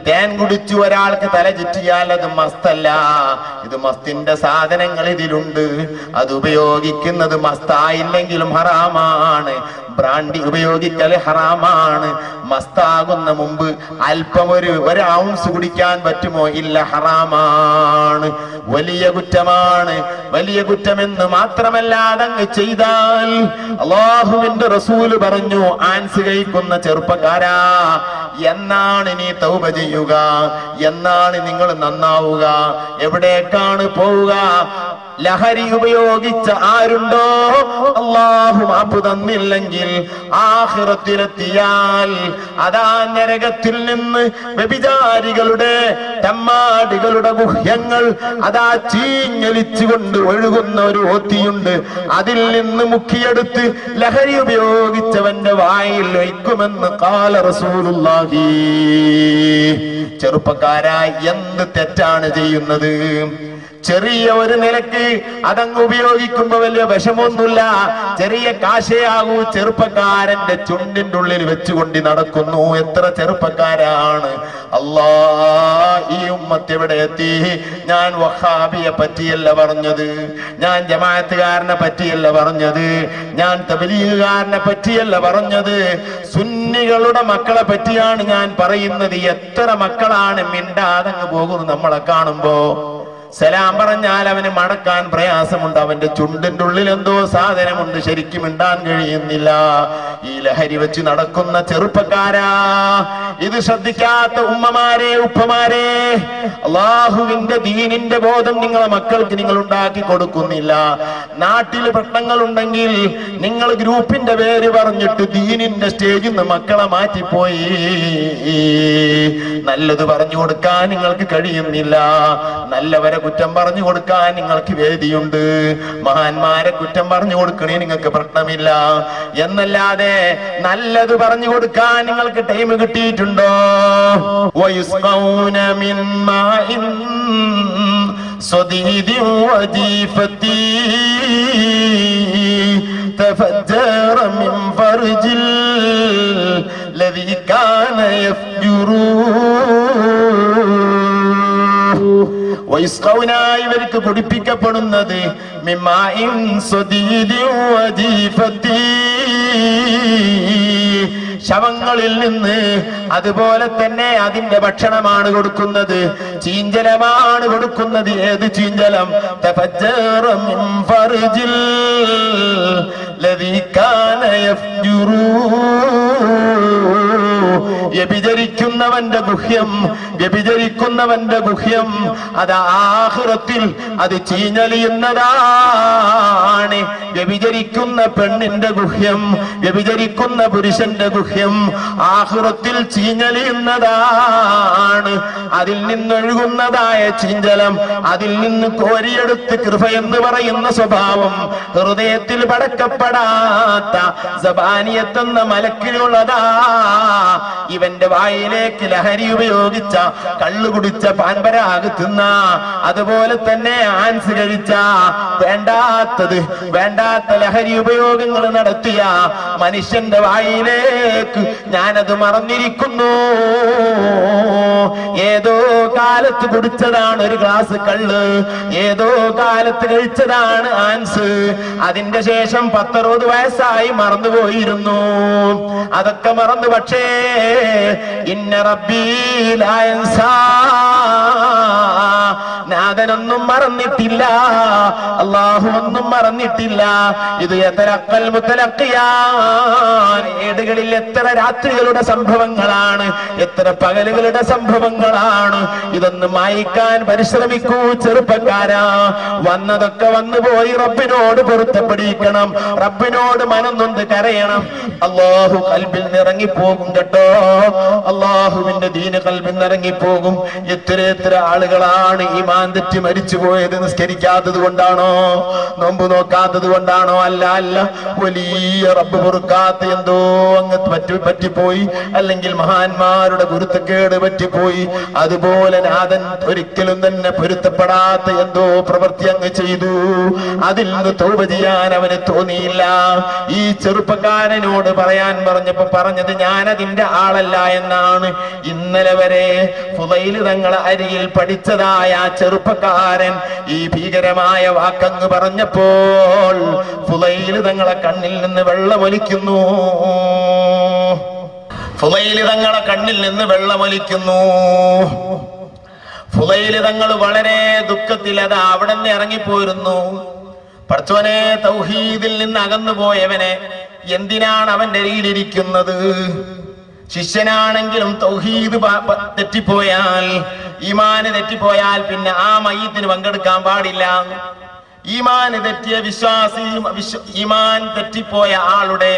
തേൻ കുടിച്ചു ഒരാൾക്ക് തല ചുറ്റിയാൽ അത് മസ്തല്ല ഇത് മസ്തിന്റെ സാധനങ്ങൾ ഇതിലുണ്ട് അത് ഉപയോഗിക്കുന്നത് മസ്തായില്ലെങ്കിലും ഹറാമാണ് ബ്രാൻഡി ഉപയോഗിക്കൽ ഹറാമാണ് മസ്താകുന്ന മുമ്പ് അല്പം ഒരു ഒരു ഔൺസ് കുടിക്കാൻ പറ്റുമോ ഇല്ല ഹറാമാണ് വലിയ കുറ്റമാണ് വലിയ കുറ്റമെന്ന് മാത്രമല്ല അതങ്ങ് ചെയ്താൽ അള്ളാഹുവിന്റെ റസൂല് പറഞ്ഞു ആൻസ് കഴിക്കുന്ന ചെറുപ്പക്കാരാ എന്നാണ് നീ തൗബ ചെയ്യുക എന്നാണ് നിങ്ങൾ നന്നാവുക എവിടേക്കാണ് പോവുക ലഹരി ഉപയോഗിച്ച ആരുണ്ടോ അള്ളാഹു മാപ്പ് തന്നില്ലെങ്കിൽ ആഹിറത്തിലെത്തിയാൽ അതാ നരകത്തിൽ നിന്ന് വ്യഭിചാരികളുടെ തെമ്മാടികളുടെ ഗുഹ്യങ്ങൾ അതാ ചീഞ്ഞലിച്ചുകൊണ്ട് ഒഴുകുന്ന ഒരു ഓത്തിയുണ്ട് അതിൽ നിന്ന് മുക്കിയെടുത്ത് ലഹരി ഉപയോഗിച്ചവന്റെ വായിൽ വയ്ക്കുമെന്ന് കാല റസൂലുള്ളാഹി ചെറുപ്പക്കാരായി എന്ത് തെറ്റാണ് ചെയ്യുന്നത് ചെറിയ ഒരു നിലക്ക് അതങ്ങ് ഉപയോഗിക്കുമ്പോ വലിയ വിഷമൊന്നുമില്ല ചെറിയ കാശയാകൂ ചെറുപ്പക്കാരന്റെ ചുണ്ടിന്റെ ഉള്ളിൽ വെച്ചുകൊണ്ട് നടക്കുന്നു എത്ര ചെറുപ്പക്കാരാണ് അല്ലാ ഈ ഉമ്മത്ത് എവിടെ എത്തി ഞാൻ വഹാബിയെ പറ്റിയല്ല പറഞ്ഞത് ഞാൻ ജമാഅത്തുകാരനെ പറ്റിയല്ല പറഞ്ഞത് ഞാൻ തബലീഗുകാരനെ പറ്റിയല്ല പറഞ്ഞത് സുന്നികളുടെ മക്കളെ പറ്റിയാണ് ഞാൻ പറയുന്നത് എത്ര മക്കളാണ് മിണ്ടാതങ്ങ് പോകുന്നത് നമ്മളെ കാണുമ്പോ സലാം പറഞ്ഞാൽ അവന് മടക്കാൻ പ്രയാസമുണ്ട് അവന്റെ ചുണ്ടിന്റെ ഉള്ളിൽ എന്തോ സാധനമുണ്ട് ശരിക്കും മിണ്ടാൻ കഴിയുന്നില്ല ഈ ലഹരി വെച്ച് നടക്കുന്ന ചെറുപ്പക്കാരാ ഇത് ശ്രദ്ധിക്കാത്ത ഉമ്മമാരെ ഉപ്പമാരെ അള്ളാഹുവിന്റെ ദീനിന്റെ ബോധം നിങ്ങളെ മക്കൾക്ക് നിങ്ങൾ ഉണ്ടാക്കി കൊടുക്കുന്നില്ല നാട്ടിൽ പ്രശ്നങ്ങൾ ഉണ്ടെങ്കിൽ നിങ്ങൾ ഗ്രൂപ്പിന്റെ പേര് പറഞ്ഞിട്ട് ദീനിന്റെ സ്റ്റേജിൽ നിന്ന് മക്കളെ മാറ്റിപ്പോയി നല്ലത് പറഞ്ഞു കൊടുക്കാൻ നിങ്ങൾക്ക് കഴിയുന്നില്ല നല്ലവരെ കുറ്റം പറഞ്ഞു കൊടുക്കാൻ നിങ്ങൾക്ക് വേദിയുണ്ട് മഹാന്മാരെ കുറ്റം പറഞ്ഞു കൊടുക്കണേ നിങ്ങൾക്ക് പ്രശ്നമില്ല എന്നല്ലാതെ നല്ലത് പറഞ്ഞു കൊടുക്കാൻ നിങ്ങൾക്ക് ടൈം കിട്ടിയിട്ടുണ്ടോ വയുസ്കൗന മിൻ മാഇൻ صديد وجيفتي تفجر من فرج الذي كان يفجر വൈസ്കൗനായി ഇവർക്ക് കുടിപ്പിക്കപ്പെടുന്നത് മിമ്മായിൻ സ്വദീദിൻ വജീഫത്തി. ശവങ്ങളിൽ നിന്ന് അതുപോലെ തന്നെ അതിന്റെ ഭക്ഷണമാണ് കൊടുക്കുന്നത് ചീഞ്ചലമാണ് കൊടുക്കുന്നത് ഏത് ചീഞ്ചലം തഫജ്ജറ മിൻ ഫർജിൽ ലദീ കാന യഫ്ജുറൂ വ്യഭിചരിക്കുന്നവന്റെ ഗുഹ്യം വ്യഭിചരിക്കുന്നവന്റെ ഗുഹ്യം അത് ആഹൃത്തിൽ അത് ചീഞ്ഞലിയുന്നതാണ് വ്യഭിചരിക്കുന്ന പെണ്ണിന്റെ ഗുഹ്യം വ്യഭിചരിക്കുന്ന പുരുഷന്റെ ഗുഹ്യം ആഹൃത്തിൽ ചീഞ്ഞലിയുന്നതാണ് അതിൽ നിന്നൊഴുകുന്നതായ ചീഞ്ചലം അതിൽ നിന്ന് കോരിയെടുത്ത് കൃപ എന്ന് പറയുന്ന സ്വഭാവം ഹൃദയത്തിൽ പടക്കപ്പെടാത്ത സബാനിയത്തെന്ന മലക്കിലുള്ളതാ ഇവന്റെ വായിലേക്ക് ലഹരി ഉപയോഗിച്ച കള്ളു കുടിച്ച പാൻപരാഗ് തിന്ന അതുപോലെ തന്നെ ആൻസ് കഴിച്ച വേണ്ടാത്തത് വേണ്ടാത്ത ലഹരി ഉപയോഗങ്ങൾ നടത്തിയ മനുഷ്യന്റെ വായിലേക്ക് ഞാനത് മറന്നിരിക്കുന്നു ഏതോ കാലത്ത് കുടിച്ചതാണ് ഒരു ഗ്ലാസ് കള്ള് ഏതോ കാലത്ത് കഴിച്ചതാണ് ആൻസ് അതിന്റെ ശേഷം പത്തറുപത് വയസ്സായി മറന്നുപോയിരുന്നു അതൊക്കെ മറന്നു പക്ഷേ ഇന്ന റബ്ബീലായൻസാ നാഥനൊന്നും മറന്നിട്ടില്ല അള്ളാഹു ഒന്നും മറന്നിട്ടില്ല ഇത് എത്തലക്കൽ മുത്തലക്കിയാൻ ഏടുകളിൽ എത്ര രാത്രികളുടെ സംഭവങ്ങളാണ് എത്ര പകലുകളുടെ സംഭവങ്ങളാണ് ഇതൊന്ന് മായ്ക്കാൻ പരിശ്രമിക്കൂ ചെറുപ്പക്കാരാ വന്നതൊക്കെ വന്നു പോയി റബ്ബിനോട് പൊരുത്തപ്പെടിക്കണം റബ്ബിനോട് മനന്നൊന്ന് കരയണം അള്ളാഹു കൽബിൽ നിറങ്ങിപ്പോകും കേട്ടോ അള്ളാഹുവിന്റെ ദീന് കൽബിൽ നിറങ്ങിപ്പോകും എത്ര എത്ര ആളുകളാണ് ഈ മാന്തെറ്റി മരിച്ചു പോയത് നിസ്കരിക്കാത്തത് കൊണ്ടാണോ നോമ്പ് നോക്കാത്തത് കൊണ്ടാണോ അല്ല അല്ല വലിയ റബ്ബ് പൊറുക്കാത്ത എന്തോ അങ്ങ് പറ്റി പറ്റിപ്പോയി അല്ലെങ്കിൽ മഹാന്മാരുടെ ഗുരുത്തക്കേട് പറ്റിപ്പോയി അതുപോലെ നാഥൻ ഒരിക്കലും തന്നെ പൊരുത്തപ്പെടാത്ത എന്തോ പ്രവൃത്തി അങ്ങ് ചെയ്തു അതിൽ നിന്ന് തോപ ചെയ്യാൻ അവന് തോന്നിയില്ല ഈ ചെറുപ്പക്കാരനോട് പറയാൻ പറഞ്ഞപ്പോ പറഞ്ഞത് ഞാൻ അതിന്റെ ആളല്ല എന്നാണ് ഇന്നലെ വരെ ഫുലൈല് തങ്ങളെ അരികിൽ പഠിച്ചതായ ആ ചെറുപ്പക്കാരൻ ഈ ഭീകരമായ വാക്കങ്ങ് പറഞ്ഞപ്പോൾ ഫുലൈല് തങ്ങളെ കണ്ണിൽ നിന്ന് വെള്ളമൊലിക്കുന്നു ഫുലൈല് തങ്ങളെ കണ്ണിൽ നിന്ന് വെള്ളമൊലിക്കുന്നു ഫുലൈല് തങ്ങൾ വളരെ ദുഃഖത്തിൽ അത് അവിടെ നിന്ന് ഇറങ്ങിപ്പോയിരുന്നു പഠിച്ചവനെ തൗഹീദിൽ നിന്ന് അകന്നു പോയവനെ എന്തിനാണ് അവന്റെ അരികിലിരിക്കുന്നത് ശിഷ്യനാണെങ്കിലും തൗഹീദ് പ- പ- തെറ്റിപ്പോയാൽ ഈമാന് തെറ്റിപ്പോയാൽ പിന്നെ ആ മയ്യത്തിന് പങ്കെടുക്കാൻ പാടില്ല ഈമാന് തെറ്റിയ വിശ്വാസി വിശ്വ ഈമാൻ തെറ്റിപ്പോയ ആളുടെ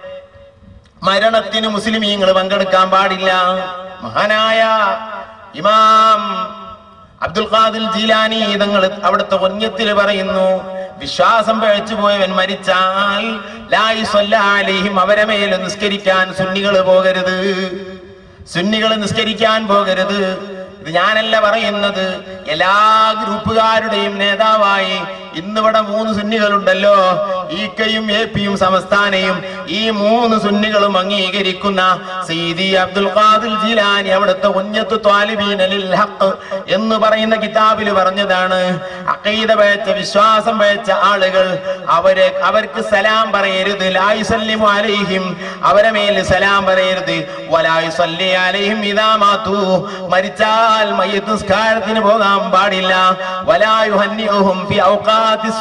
മരണത്തിന് മുസ്ലിമീങ്ങൾ പങ്കെടുക്കാൻ പാടില്ല മഹാനായ ഇമാം അബ്ദുൽ ഖാദിൽ ജീലാനി തങ്ങൾ അവിടുത്തെ ഒന്യത്തിൽ പറയുന്നു വിശ്വാസം പഴച്ചു പോയവൻ മരിച്ചാൽ ലായി സ്വല്ലാലിഹിം അവരെ മേൽ നിസ്കരിക്കാൻ സുന്നികൾ പോകരുത് സുന്നികൾ നിസ്കരിക്കാൻ പോകരുത് ഇത് ഞാനല്ല പറയുന്നത് എല്ലാ ഗ്രൂപ്പുകാരുടെയും നേതാവായി ഇന്നിവിടെ മൂന്ന് സുന്നികളുണ്ടല്ലോ ഈക്കയും എ പിയും സംസ്ഥാനയും ഈ മൂന്ന് സുന്നികളും അംഗീകരിക്കുന്ന സീദി അബ്ദുൽ ഖാദിൽ ജീലാനി അവിടുത്തെ ഉഞ്ഞത്ത് ത്വാലിബീന ലിൽ ഹഖ് എന്ന് പറയുന്ന കിതാബിൽ പറഞ്ഞതാണ് അഖീദ പഴച്ച വിശ്വാസം പഴച്ച ആളുകൾ അവര് അവർക്ക് സലാം പറയരുത് ലായു സല്ലിമു അലൈഹിം അവരെ മേൽ സലാം പറയരുത് വലായു സല്ലി അലൈഹിം ഇദാ മാതു മരിച്ചാൽ മയ്യത്ത് നിസ്കാരത്തിന് പോകാൻ പാടില്ല വലായു ഹന്നിഹും ഫി ഔഖാത്തി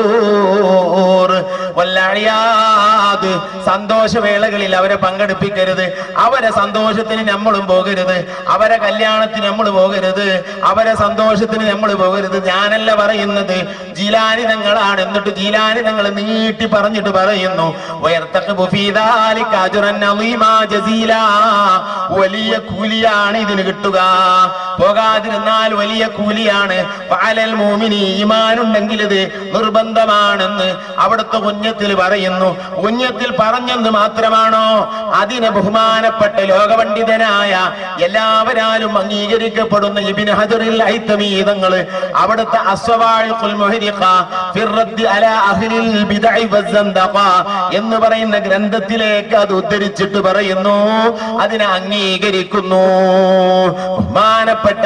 സുറൂർ വല്ലഅയാദ് സന്തോഷവേളകളിൽ അവരെ പങ്കെടുപ്പിക്കരുത് അവരെ സന്തോഷത്തിന് നമ്മളും പോകരുത് അവരെ കല്യാണത്തിന് നമ്മൾ പോകരുത് അവരെ സന്തോഷത്തിന് നമ്മൾ പോകരുത് ഞാനല്ല പറയുന്നത് ജീലാനി തങ്ങളാണ് എന്നിട്ട് ജീലാനി തങ്ങൾ നീട്ടി പറഞ്ഞിട്ട് പറയുന്നു ഉയർത്തഖബു ഫീ ദാലിക അജ്റൻ അളീമാ ജസീലാ. വലിയ കൂലിയാണ് ഇതിന് കിട്ടുക പോകാതിരുന്നാൽ വലിയ കൂലിയാണ് ഫഅലൽ മുഅ്മിനി ഈമാനുണ്ടെങ്കിൽ ഇത് നിർബന്ധമാണെന്ന് അവിടുത്തെ കുഞ്ഞത്തിൽ പറയുന്നു കുഞ്ഞത്തിൽ പറഞ്ഞെന്ന് മാത്രമാണോ അതിന് ബഹുമാനപ്പെട്ട ലോകപണ്ഡിതനായ എല്ലാവരാലും അംഗീകരിക്കപ്പെടുന്ന ഇബിൻ ഹജറിൽ ഐത്തമീതങ്ങള് അവിടുത്തെ അസ്വവാഴിഖുൽ മുഹരിഖ ഫിർറദ്ദി അലാ അഹ്ലിൽ ബിദ്അ വസ്സന്ദഖ എന്ന് പറയുന്ന ഗ്രന്ഥത്തിലേക്ക് അത് ഉദ്ധരിച്ചിട്ട് പറയുന്നു അതിനെ അംഗീകരിക്കുന്നു ബഹുമാനപ്പെട്ട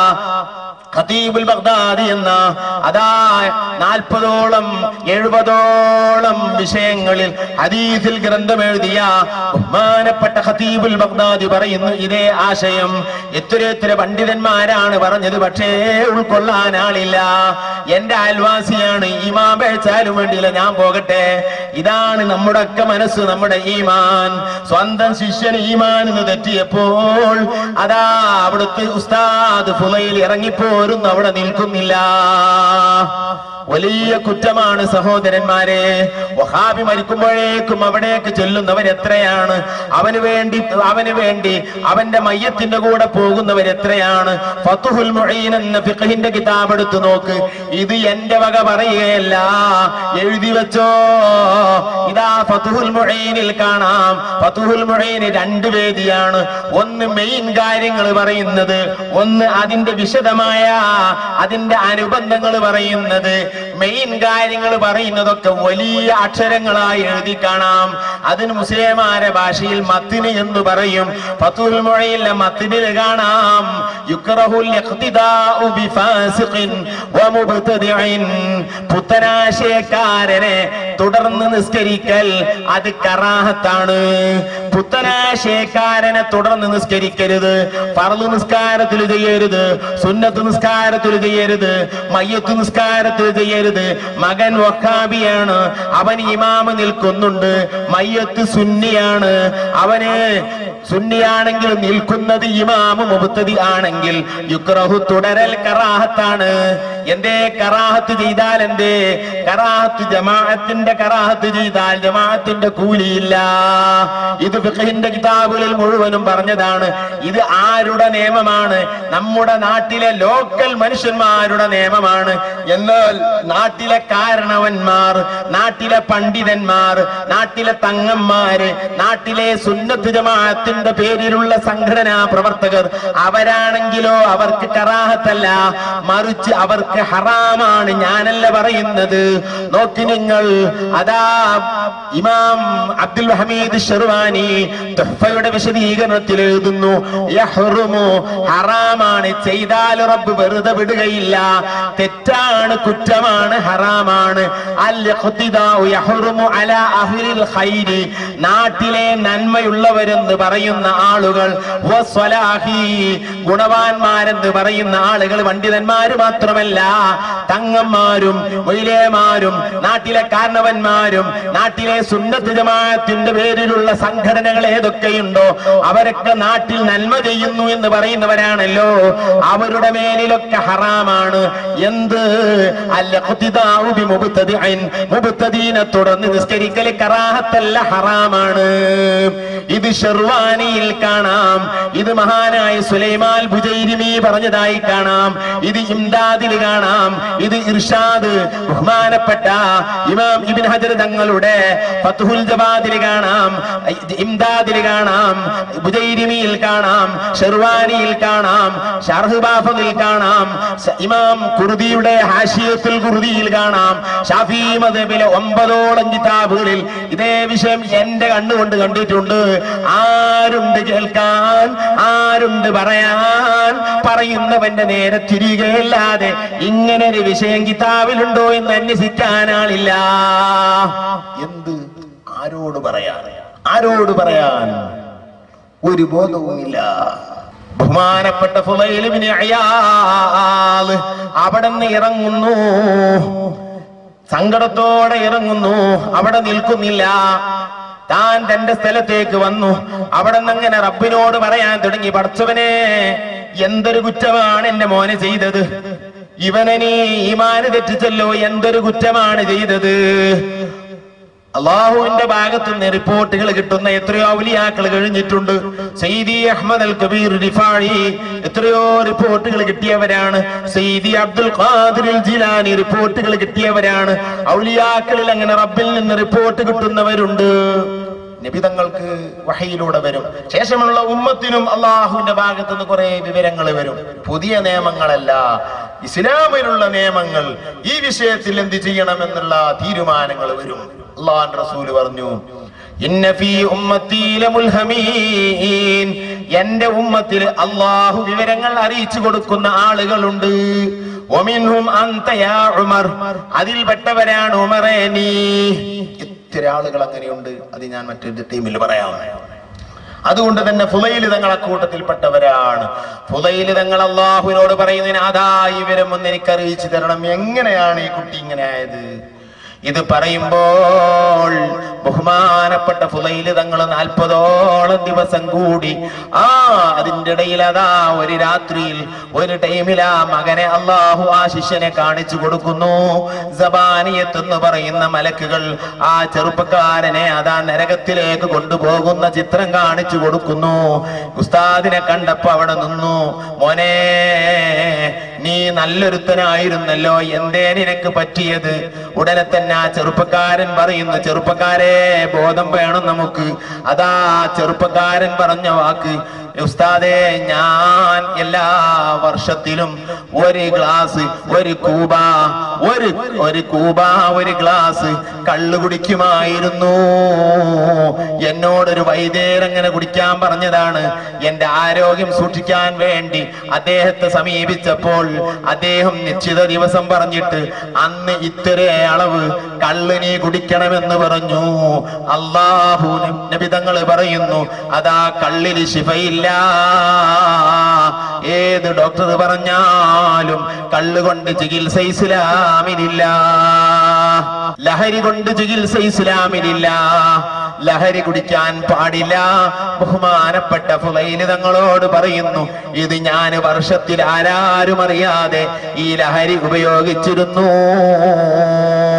ഖതീബുൽ ബഗ്ദാദി എന്ന അതാ നാൽപ്പതോളം എഴുപതോളം വിഷയങ്ങളിൽ ഹദീസിൽ ഗ്രന്ഥം എഴുതിയ ബഹുമാനപ്പെട്ട ഖതീബുൽ ബഗ്ദാദി പറയുന്നു ഇതേ ആശയം എത്ര എത്ര പണ്ഡിതന്മാരാണ് പറഞ്ഞത് പക്ഷേ ഉൾക്കൊള്ളാൻ ആളില്ല എന്റെ അയൽവാസിയാണ് ഈമാൻ പേച്ചാലും വേണ്ടിയില്ല ഞാൻ പോകട്ടെ ഇതാണ് നമ്മുടെ ഒക്കെ മനസ്സ് നമ്മുടെ ഈമാൻ സ്വന്തം ശിഷ്യന് ഈമാൻ എന്ന് തെറ്റിയപ്പോൾ അതാ അവിടുത്തെ ഉസ്താദ് ഫുലയിൽ ഇറങ്ങിപ്പോരുന്നു അവിടെ നിൽക്കുന്നില്ല വലിയ കുറ്റമാണ് സഹോദരന്മാരെ വഹാബി മരിക്കുമ്പോഴേക്കും അവിടേക്ക് ചെല്ലുന്നവർ എത്രയാണ് അവന് വേണ്ടി അവന് വേണ്ടി അവന്റെ മയ്യത്തിന്റെ കൂടെ പോകുന്നവർ എത്രയാണ് ഫത്തുഹുൽ മുഈൻ എന്ന ഫിഖഹിന്റെ കിതാബ് എടുത്ത് നോക്ക് ഇത് എന്റെ വക പറയുകയല്ല എഴുതി വെച്ചോ ഇതാ ഫത്തുഹുൽ മുഈനിൽ കാണാം ഫത്തുഹുൽ മുഈന് രണ്ട് വേദിയാണ് ഒന്ന് മെയിൻ കാര്യങ്ങൾ പറയുന്നത് ഒന്ന് അതിന്റെ വിശദമായ അതിന്റെ അനുബന്ധങ്ങൾ പറയുന്നത് മെയിൻ കാര്യങ്ങൾ പറയുന്നതൊക്കെ വലിയ അക്ഷരങ്ങളായി എഴുതി കാണാം അതിന് മുസ്ലിമാരെ ഭാഷയിൽ മത്തിന് എന്ന് പറയും ഫത്തുൽ മുഴയിലെ മത്തിനിൽ കാണാം യുക്റഹുൽ ഇഖ്തിദാഉ ബിഫാസിഖിൻ വമുബ്തദിഇൻ പുത്തനാശയക്കാരനെ തുടർന്ന് നിസ്കരിക്കൽ അത് കറാഹത്താണ് പുത്തനാശയക്കാരനെ തുടർന്ന് നിസ്കരിക്കരുത് ഫർള് നിസ്കാരത്തിൽ ചെയ്യരുത് സുന്നത്ത് നിസ്കാരത്തിൽ ചെയ്യരുത് മയ്യത്ത് നിസ്കാരത്തിൽ ചെയ്യരുത് മകൻ വഹാബിയാണ് അവൻ ഇമാമ് നിൽക്കുന്നുണ്ട് മയ്യത്ത് സുന്നിയാണ് അവന് സുന്നിയാണെങ്കിൽ നിൽക്കുന്നത് ഇമാമ് മുബത്തതി ആണെങ്കിൽ യുക്രഹു തുടരൽ കറാഹത്താണ് എന്തേ കറാഹത്ത് ചെയ്താൽ എന്തേ കറാഹത്ത് ജമാഅത്തിന്റെ കറാഹത്ത് ചെയ്താൽ ജമാഅത്തിന്റെ കൂലിയില്ല ഇത് ഫിഖഹിന്റെ കിതാബുകളിൽ മുഴുവനും പറഞ്ഞതാണ് ഇത് ആരുടെ നിയമമാണ് നമ്മുടെ നാട്ടിലെ ലോക്കൽ മനുഷ്യന്മാരുടെ നിയമമാണ് എന്നാൽ നാട്ടിലെ കാരണവന്മാർ നാട്ടിലെ പണ്ഡിതന്മാർ നാട്ടിലെ തങ്ങന്മാര് നാട്ടിലെ സുന്നത്ത് ജമാഅത്തിന്റെ ജമാഅത്തിന്റെ പേരിലുള്ള സംഘടനാ പ്രവർത്തകർ അവരാണെങ്കിലോ അവർക്ക് കറാഹത്തല്ല മറിച്ച് അവർക്ക് ഹറാമാണ് ഞാനല്ല പറയുന്നത് നോക്കി നിങ്ങൾ അതാ ഇമാം അബ്ദുൽ ഹമീദ് ഷെർവാനി തുഹ്ഫയുടെ വിശദീകരണത്തിൽ എഴുതുന്നു യഹ്റുമു ഹറാമാണ് ചെയ്താൽ റബ്ബ് വെറുതെ വിടുകയില്ല തെറ്റാണ് കുറ്റമാണ് ഹറാമാണ് അൽ ഇഖ്തിദാഉ യഹ്റുമു അലാ അഹ്ലിൽ ഖൈരി നാട്ടിലെ നന്മയുള്ളവരെന്ന് പറയുന്ന ആളുകൾ വസ്വലാഹി ഗുണവാന്മാരെന്ന് പറയുന്ന ആളുകൾ പണ്ഡിതന്മാര് മാത്രമല്ല തങ്ങന്മാരും മൊയിലേമാരും നാട്ടിലെ കാരണവന്മാരും നാട്ടിലെ സുന്നത്ത് ജമാഅത്തിന്റെ പേരിലുള്ള സംഘടനകൾ ഏതൊക്കെയുണ്ടോ അവരൊക്കെ നാട്ടിൽ നന്മ ചെയ്യുന്നു എന്ന് പറയുന്നവരാണല്ലോ അവരുടെ മേലിലൊക്കെ ഹറാമാണ് എന്ത് അല്ല ഖുതിദാഉ ബിമുബ്തദിഇൻ മുബ്തദീനെ തുടർന്ന് നിസ്കരിക്കൽ കറാഹത്തല്ല ഹറാമാണ് ഇത് ഷെർവാനിയിൽ കാണാം ഇത് മഹാനായ സുലൈമാൻ ബുജൈരിമി പറഞ്ഞതായി കാണാം ഇത് ഇംദാദിൽ കാണാം ഇത് ഇർഷാദ് ബഹുമാനപ്പെട്ട ഇമാം ഇബിൻ ഹജർ തങ്ങളുടെ ഫത്തുഹുൽ ജവാദിൽ കാണാം ഇംദാദിൽ കാണാം ബുജൈരിമിയിൽ കാണാം ഷെർവാനിയിൽ കാണാം ഷർഹ് ബാഫിൽ കാണാം സ- ഇമാം കുർദിയുടെ ഹാഷിയത്തുൽ കുർദിയിൽ കാണാം ഷാഫി മദബിലെ ഒമ്പതോളം കിതാബുകളിൽ ഇതേ വിഷയം എന്റെ കണ്ണുകൊണ്ട് കണ്ടിട്ടുണ്ട് ആരുണ്ട് കേൾക്കാൻ ആരുണ്ട് പറയാൻ പറയുന്നവന്റെ നേരെ തിരികെയല്ലാതെ ഇങ്ങനെ ഒരു വിഷയം കിതാബിലുണ്ടോ എന്ന് അന്വേഷിക്കാൻ ആളില്ല എന്ത് ആരോട് പറയാൻ ആരോട് പറയാൻ ഒരു ബോധവുമില്ല ബഹുമാനപ്പെട്ട ഫുലൈൽ ഇബ്നു അയാള് അവിടെ നിന്ന് ഇറങ്ങുന്നു സങ്കടത്തോടെ ഇറങ്ങുന്നു അവിടെ നിൽക്കുന്നില്ല താൻ തന്റെ സ്ഥലത്തേക്ക് വന്നു അവിടെ നിന്ന് അങ്ങനെ റബ്ബിനോട് പറയാൻ തുടങ്ങി പഠിച്ചവനെ എന്തൊരു കുറ്റമാണ് എന്റെ മോനെ ചെയ്തത് ഇവനെ നീ ഈമാന് തെറ്റിച്ചല്ലോ എന്തൊരു കുറ്റമാണ് ചെയ്തത് അള്ളാഹുവിന്റെ ഭാഗത്തു നിന്ന് റിപ്പോർട്ടുകൾ കിട്ടുന്ന എത്രയോ ഔലിയാക്കൾ കഴിഞ്ഞിട്ടുണ്ട് സയ്യിദി അഹമ്മദ് അൽ കബീർ റിഫാഴി എത്രയോ റിപ്പോർട്ടുകൾ കിട്ടിയവരാണ് സയ്യിദി അബ്ദുൽ ഖാദിർ ജിലാനി റിപ്പോർട്ടുകൾ കിട്ടിയവരാണ് ഔലിയാക്കളിൽ അങ്ങനെ റബ്ബിൽ നിന്ന് റിപ്പോർട്ട് കിട്ടുന്നവരുണ്ട് നിബിതങ്ങൾക്ക് വഹയിലൂടെ വരും ശേഷമുള്ള ഉമ്മത്തിനും അള്ളാഹുവിന്റെ ഭാഗത്തു നിന്ന് കുറെ വിവരങ്ങൾ വരും പുതിയ നിയമങ്ങളല്ല ഇസ്ലാമിലുള്ള നിയമങ്ങൾ ഈ വിഷയത്തിൽ എന്ത് ചെയ്യണമെന്നുള്ള തീരുമാനങ്ങൾ വരും അള്ളാഹ് റസൂല് പറഞ്ഞു ഇന്ന ഫീ ഉമ്മത്തി ലമുൽഹമീൻ എന്റെ ഉമ്മത്തിൽ അള്ളാഹു വിവരങ്ങൾ അറിയിച്ചു കൊടുക്കുന്ന ആളുകളുണ്ട് ഒമിൻഹും അന്ത യാ ഉമർ അതിൽപ്പെട്ടവരാണ് ഉമറേ നീ ഇത്ര ആളുകൾ അങ്ങനെയുണ്ട് അത് ഞാൻ മറ്റൊരു ടീമിൽ പറയാം അതുകൊണ്ട് തന്നെ ഫുലൈല് തങ്ങൾ അക്കൂട്ടത്തിൽപ്പെട്ടവരാണ് ഫുലൈല് തങ്ങൾ അള്ളാഹുവിനോട് പറയുന്നതിന് അതായി ഇവരും ഒന്ന് എനിക്ക് അറിയിച്ചു തരണം എങ്ങനെയാണ് ഈ കുട്ടി ഇങ്ങനെ ആയത് ഇത് പറയുമ്പോൾ ബഹുമാനപ്പെട്ട ഫുലൈല് തങ്ങൾ നാൽപ്പതോളം ദിവസം കൂടി ആ അതിന്റെ ഇടയിൽ അതാ ഒരു രാത്രിയിൽ ഒരു ടൈമിൽ ആ മകനെ അള്ളാഹു ആ ശിഷ്യനെ കാണിച്ചു കൊടുക്കുന്നു ജബാനിയത്ത് എന്ന് പറയുന്ന മലക്കുകൾ ആ ചെറുപ്പക്കാരനെ അതാ നരകത്തിലേക്ക് കൊണ്ടുപോകുന്ന ചിത്രം കാണിച്ചു കൊടുക്കുന്നു ഉസ്താദിനെ കണ്ടപ്പോ അവിടെ നിന്നു മോനെ നീ നല്ലൊരുത്തനായിരുന്നല്ലോ എന്തേ നിനക്ക് പറ്റിയത് ഉടനെ തന്നെ ആ ചെറുപ്പക്കാരൻ പറയുന്നു ചെറുപ്പക്കാരെ ബോധം വേണം നമുക്ക് അതാ ചെറുപ്പക്കാരൻ പറഞ്ഞ വാക്ക് ഉസ്താദേ ഞാൻ എല്ലാ വർഷത്തിലും ഒരു ഗ്ലാസ് ഒരു കൂബ ഒരു ഒരു കൂബ ഒരു ഗ്ലാസ് കള്ളു കുടിക്കുമായിരുന്നു എന്നോടൊരു വൈദ്യർ അങ്ങനെ കുടിക്കാൻ പറഞ്ഞതാണ് എന്റെ ആരോഗ്യം സൂക്ഷിക്കാൻ വേണ്ടി അദ്ദേഹത്തെ സമീപിച്ചപ്പോൾ അദ്ദേഹം നിശ്ചിത ദിവസം പറഞ്ഞിട്ട് അന്ന് ഇത്ര അളവ് കള്ള് നീ കുടിക്കണമെന്ന് പറഞ്ഞു അള്ളാഹു നബിതങ്ങൾ പറയുന്നു അതാ കള്ളിൽ ശിഫയില്ല ഏത് ഡോക്ടർ പറഞ്ഞാലും കള്ളുകൊണ്ട് ചികിത്സ ഇസ്ലാമിനില്ല ലഹരി കൊണ്ട് ചികിത്സ ഇസ്ലാമിനില്ല ലഹരി കുടിക്കാൻ പാടില്ല ബഹുമാനപ്പെട്ട ഫുലൈല് തങ്ങളോട് പറയുന്നു ഇത് ഞാൻ വർഷത്തിൽ ആരാരും അറിയാതെ ഈ ലഹരി ഉപയോഗിച്ചിരുന്നു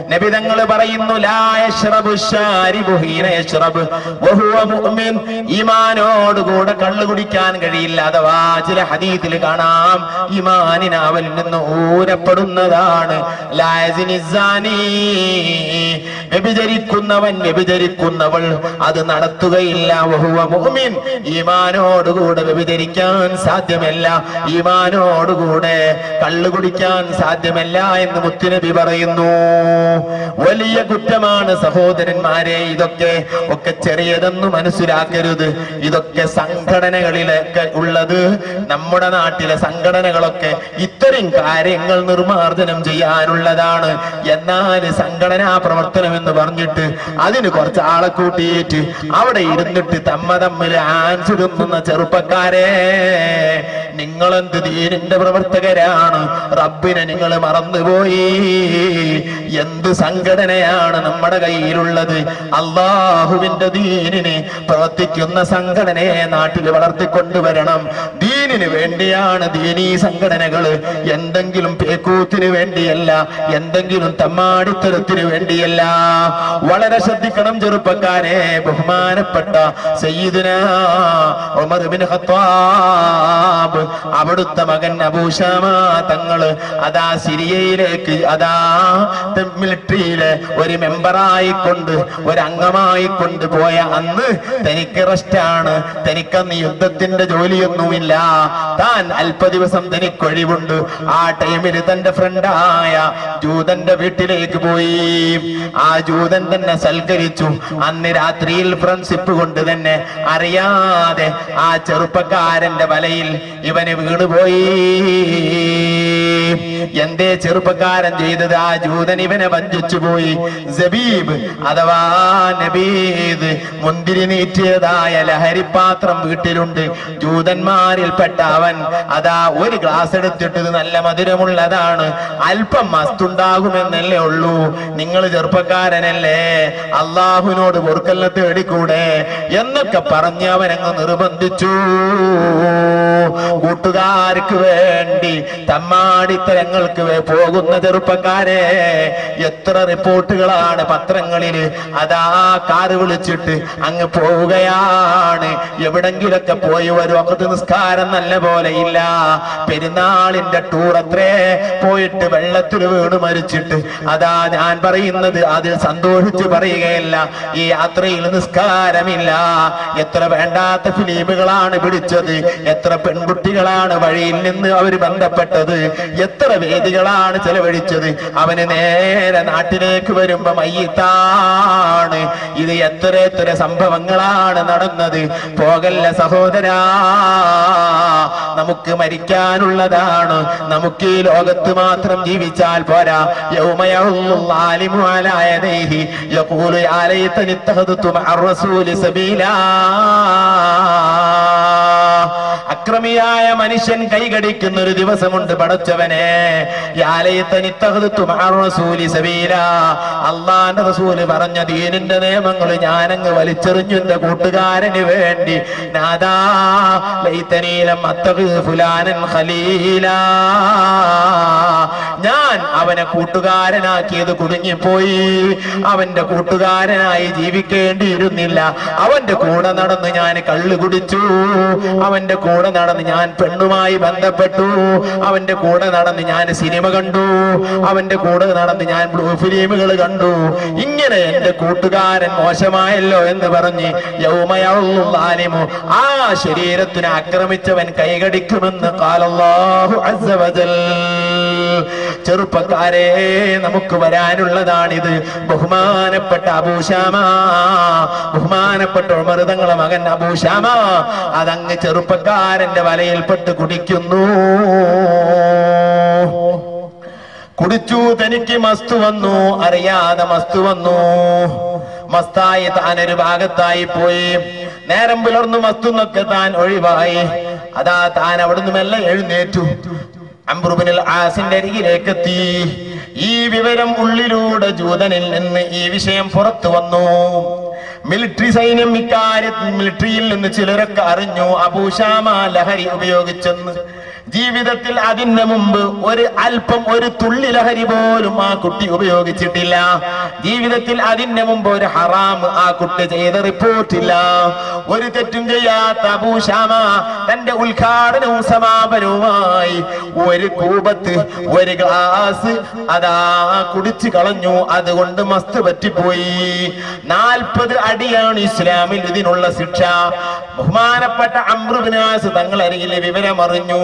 നബി തങ്ങൾ പറയുന്നു ലാ യശ്റബു ശാരിബു ഹീന യശ്റബ് വഹുവ മുഅ്മിൻ ഈമാനോടുകൂടെ കള്ളു കുടിക്കാൻ കഴിയില്ല അഥവാ ചില ഹദീത്തിൽ കാണാം ഈമാനിന് അവനിൽ നിന്ന് ഊരപ്പെടുന്നതാണ് ലാ യസ്നി സാനി വ്യഭിചരിക്കുന്നവൻ വ്യഭിചരിക്കുന്നവൾ അത് നടത്തുകയില്ല വഹുവ മുഅ്മിൻ ഈമാനോടുകൂടെ വ്യഭിചരിക്കാൻ സാധ്യമല്ല ഈമാനോടുകൂടെ കള്ളു കുടിക്കാൻ സാധ്യമല്ല എന്ന് മുത്തുനബി പറയുന്നു വലിയ കുറ്റമാണ് സഹോദരന്മാരെ ഇതൊക്കെ ഒക്കെ ചെറിയതെന്ന് മനസ്സിലാക്കരുത് ഇതൊക്കെ സംഘടനകളിലൊക്കെ ഉള്ളത് നമ്മുടെ നാട്ടിലെ സംഘടനകളൊക്കെ ഇത്തരം കാര്യങ്ങൾ നിർമ്മാർജ്ജനം ചെയ്യാനുള്ളതാണ് എന്നാൽ സംഘടനാ പ്രവർത്തനം എന്ന് പറഞ്ഞിട്ട് അതിന് കുറച്ച് ആളെ കൂട്ടിയിട്ട് അവിടെ ഇരുന്നിട്ട് തമ്മ തമ്മിൽ ആൻസിടുന്ന ചെറുപ്പക്കാരെ നിങ്ങളെന്ത് ദീനിന്റെ പ്രവർത്തകരാണ് റബ്ബിനെ നിങ്ങൾ മറന്നുപോയി എന്ത് സംഘടനയാണ് നമ്മുടെ കയ്യിലുള്ളത് അള്ളാഹുവിന്റെ ദീനിന് പ്രവർത്തിക്കുന്ന സംഘടനയെ നാട്ടിൽ വളർത്തിക്കൊണ്ടുവരണം ദീനിന് വേണ്ടിയാണ് ദീനീ സംഘടനകള് എന്തെങ്കിലും പേക്കൂത്തിന് വേണ്ടിയല്ല എന്തെങ്കിലും തമ്മാടിത്തരത്തിന് വേണ്ടിയല്ല വളരെ ശ്രദ്ധിക്കണം ചെറുപ്പക്കാരെ ബഹുമാനപ്പെട്ട സയ്യിദുന ഉമർ ബിൻ ഖത്താബ് അവിടുത്തെ മകൻ അബൂഷാമ തങ്ങള് അതാ സിരിയയിലേക്ക് അതാ മിലിറ്ററിയിലെ ഒരു മെമ്പറായിക്കൊണ്ട് ഒരു അംഗമായിക്കൊണ്ട് പോയ അന്ന് തനിക്ക് റെസ്റ്റാണ് തനിക്കന്ന് യുദ്ധത്തിന്റെ ജോലിയൊന്നുമില്ല താൻ അല്പ ദിവസം തനിക്ക് ഒഴിവുണ്ട് ആ ടൈമിൽ തന്റെ ഫ്രണ്ടായ ജൂതന്റെ വീട്ടിലേക്ക് പോയി ആ ജൂതൻ തന്നെ സൽക്കരിച്ചു അന്ന് രാത്രിയിൽ ഫ്രണ്ട്ഷിപ്പ് കൊണ്ട് തന്നെ അറിയാതെ ആ ചെറുപ്പക്കാരന്റെ വലയിൽ ഇവന് വീണുപോയി എന്തേ ചെറുപ്പക്കാരൻ ചെയ്തത് ആ ജൂതൻ ഇവനെ വഞ്ചിച്ചു പോയി സബീബ് അഥവാ നബീദ് മുന്തിരി നീറ്റിയതായ ലഹരിപാത്രം വീട്ടിലുണ്ട് ജൂതന്മാരിൽപ്പെട്ട അവൻ അതാ ഒരു ഗ്ലാസ് എടുത്തിട്ട് ഇത് നല്ല മധുരമുള്ളതാണ് അല്പം മസ്തുണ്ടാകുമെന്നല്ലേ ഉള്ളൂ നിങ്ങൾ ചെറുപ്പക്കാരനല്ലേ അള്ളാഹുവിനോട് പൊറുക്കല്ല തേടിക്കൂടെ എന്നൊക്കെ പറഞ്ഞ് അവനങ്ങ് നിർബന്ധിച്ചു കൂട്ടുകാർക്ക് വേണ്ടി തമ്മാടിത്തരങ്ങൾക്ക് വേ- പോകുന്ന ചെറുപ്പക്കാരെ എത്ര റിപ്പോർട്ടുകളാണ് പത്രങ്ങളിൽ അതാ കാറ് വിളിച്ചിട്ട് അങ്ങ് പോവുകയാണ് എവിടെങ്കിലൊക്കെ പോയി ഒരു വക്കത്ത് നിസ്കാരം നല്ല പോലെ ഇല്ല പെരുന്നാളിന്റെ ടൂർ അത്രേ പോയിട്ട് വെള്ളത്തിൽ വീണ് മരിച്ചിട്ട് അതാ ഞാൻ പറയുന്നത് അതിൽ സന്തോഷിച്ച് പറയുകയല്ല ഈ യാത്രയിൽ നിസ്കാരമില്ല എത്ര വേണ്ടാത്ത ഫിലിമുകളാണ് പിടിച്ചത് എത്ര പെൺകുട്ടികളാണ് വഴിയിൽ നിന്ന് അവർ ബന്ധപ്പെട്ടത് എത്ര വേദികളാണ് ചെലവഴിച്ചത് അവന് നേരെ നാട്ടിലേക്ക് വരുമ്പോ മയ്യത്താണ് ഇത് എത്ര എത്ര സംഭവങ്ങളാണ് നടന്നത് പോകല്ല സഹോദരാ നമുക്ക് മരിക്കാനുള്ളതാണ് നമുക്ക് ഈ ലോകത്ത് മാത്രം ജീവിച്ചാൽ പോരാ യൗമയഹുല്ലു ആലിമു അലാ യദൈഹി യഖൂലു യാ ലൈതനി ഇത്തഖദതു മഅ റസൂലി സബീലാ അക്രമിയായ മനുഷ്യൻ കൈകടിക്കുന്ന ഒരു ദിവസമുണ്ട് പടച്ചവനെ അള്ളാന്റെ റസൂല് പറഞ്ഞ ദീനിന്റെ നിയമങ്ങൾ ഞാനങ്ങ് വലിച്ചെറിഞ്ഞു എന്റെ കൂട്ടുകാരന് വേണ്ടി നാദാ ലൈതനീലം അത്തഖിദ് ഫുലാനൻ ഖലീലാ ഞാൻ അവനെ കൂട്ടുകാരനാക്കിയത് കുടുങ്ങിപ്പോയി അവന്റെ കൂട്ടുകാരനായി ജീവിക്കേണ്ടിയിരുന്നില്ല അവന്റെ കൂടെ നടന്ന് ഞാൻ കള്ളു കുടിച്ചു അവന്റെ കൂടെ നടന്ന് ഞാൻ പെണ്ണുമായി ബന്ധപ്പെട്ടു അവന്റെ കൂടെ നടന്ന് ഞാൻ സിനിമ കണ്ടു അവന്റെ കൂടെ നടന്ന് ഞാൻ ബ്ലൂ ഫിലിമുകൾ കണ്ടു ഇങ്ങനെ എന്റെ കൂട്ടുകാരൻ മോശമായല്ലോ എന്ന് പറഞ്ഞ് യൗമയാലിമു ആ ശരീരത്തിനെ ആക്രമിച്ചവൻ കൈകടിക്കുമെന്ന് കാലല്ലാഹു അസ്സവജൽ ചെറുപ്പക്കാരെ നമുക്ക് വരാനുള്ളതാണിത് ബഹുമാനപ്പെട്ട അബൂശാമ ബഹുമാനപ്പെട്ട ഉമർതങ്ങളെ മകൻ അബൂശാമ അതങ്ങ് ചെറുപ്പക്കാരന്റെ വലയിൽപ്പെട്ട് കുടിക്കുന്നു കുടിച്ചു തനിക്ക് മസ്തു വന്നു അറിയാതെ മസ്തു വന്നു മസ്തായി താനൊരു ഭാഗത്തായി പോയി നേരം പുലർന്നു മസ്തുന്നൊക്കെ താൻ ഒഴിവായി അതാ താൻ അവിടുന്ന് മെല്ലെ എഴുന്നേറ്റു അംബ്രുബിനിൽ ആസിന്റെ അരികിലേക്ക് എത്തി ഈ വിവരം ഉള്ളിലൂടെ ജൂതനിൽ നിന്ന് ഈ വിഷയം പുറത്തു വന്നു മിലിറ്ററി സൈന്യം ഇക്കാര്യത്തിൽ മിലിറ്ററിയിൽ നിന്ന് ചിലരൊക്കെ അറിഞ്ഞു അബൂഷാമ ലഹരി ഉപയോഗിച്ചെന്ന് ജീവിതത്തിൽ അതിന് മുമ്പ് ഒരു അല്പം ഒരു തുള്ളി ലഹരി പോലും ആ കുട്ടി ഉപയോഗിച്ചിട്ടില്ല ജീവിതത്തിൽ അതിന് മുമ്പ് ഒരു ഹറാം ആ കുട്ടി ചെയ്ത റിപ്പോർട്ടില്ല ഒരു തെറ്റും ചെയ്യാത്ത അബൂശാമ തന്റെ ഉദ്ഘാടനവും സമാപനവുമായി ഒരു കൂപത്ത് ഒരു ഗ്ലാസ് അതാ കുടിച്ചു കളഞ്ഞു അതുകൊണ്ട് മസ്ത് പറ്റിപ്പോയി നാൽപ്പത് അടിയാണ് ഇസ്ലാമിൽ ഇതിനുള്ള ശിക്ഷ ബഹുമാനപ്പെട്ട അമൃബിനാസ് തങ്ങൾ അരികിലെ വിവരം അറിഞ്ഞു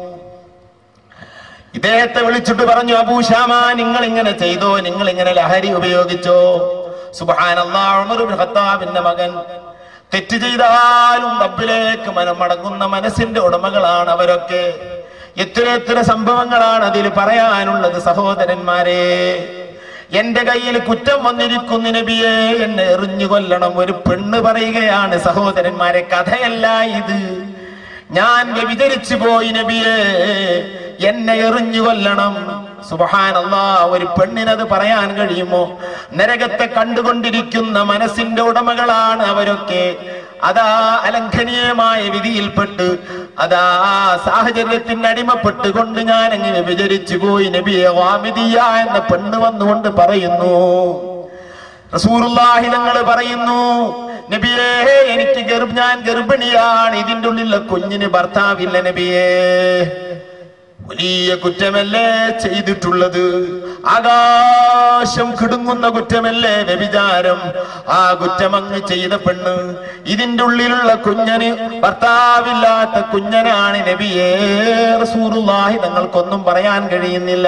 ഇദ്ദേഹത്തെ വിളിച്ചിട്ട് പറഞ്ഞു അബൂഷാമ നിങ്ങൾ ഇങ്ങനെ ചെയ്തോ നിങ്ങൾ ഇങ്ങനെ ലഹരി ഉപയോഗിച്ചോ സുബാനല്ലാഹുബിന്റെ മകൻ തെറ്റ് ചെയ്താലും റബ്ബിലേക്ക് മനം മടങ്ങുന്ന മനസ്സിന്റെ ഉടമകളാണ് അവരൊക്കെ എത്ര എത്ര സംഭവങ്ങളാണ് അതിൽ പറയാനുള്ളത് സഹോദരന്മാരെ എന്റെ കയ്യിൽ കുറ്റം വന്നിരിക്കുന്നു നബിയെ എന്നെ എറിഞ്ഞു കൊല്ലണം ഒരു പെണ്ണ് പറയുകയാണ് സഹോദരന്മാരെ കഥയല്ല ഇത് ഞാൻ വ്യഭിചരിച്ചു പോയി നബിയെ എന്നെ എറിഞ്ഞു കൊല്ലണം സുബഹാനല്ലാ ഒരു പെണ്ണിനത് പറയാൻ കഴിയുമോ നരകത്തെ കണ്ടുകൊണ്ടിരിക്കുന്ന മനസ്സിന്റെ ഉടമകളാണ് അവരൊക്കെ അതാ അലംഘനീയമായ വിധിയിൽപ്പെട്ട് അതാ സാഹചര്യത്തിന് അടിമപ്പെട്ടുകൊണ്ട് ഞാൻ അങ്ങ് വ്യഭിചരിച്ചു പോയി നബിയെ വാമിദിയ എന്ന പെണ്ണ് വന്നുകൊണ്ട് പറയുന്നു റസൂറുല്ലാഹി തങ്ങൾ പറയുന്നു നബിയേ എനിക്ക് ഗർഭ ഞാൻ ഗർഭിണിയാണ് ഇതിന്റെ ഉള്ളിലെ കുഞ്ഞിന് ഭർത്താവില്ല നബിയേ വലിയ കുറ്റമല്ലേ ചെയ്തിട്ടുള്ളത് ആകാശം കിടുങ്ങുന്ന കുറ്റമല്ലേ വ്യഭിചാരം ആ കുറ്റം അങ്ങ് ചെയ്ത പെണ്ണ് ഇതിന്റെ ഉള്ളിലുള്ള കുഞ്ഞന് ഭർത്താവില്ലാത്ത കുഞ്ഞനാണ് നബിയേ റസൂറുല്ലാഹി തങ്ങൾക്കൊന്നും പറയാൻ കഴിയുന്നില്ല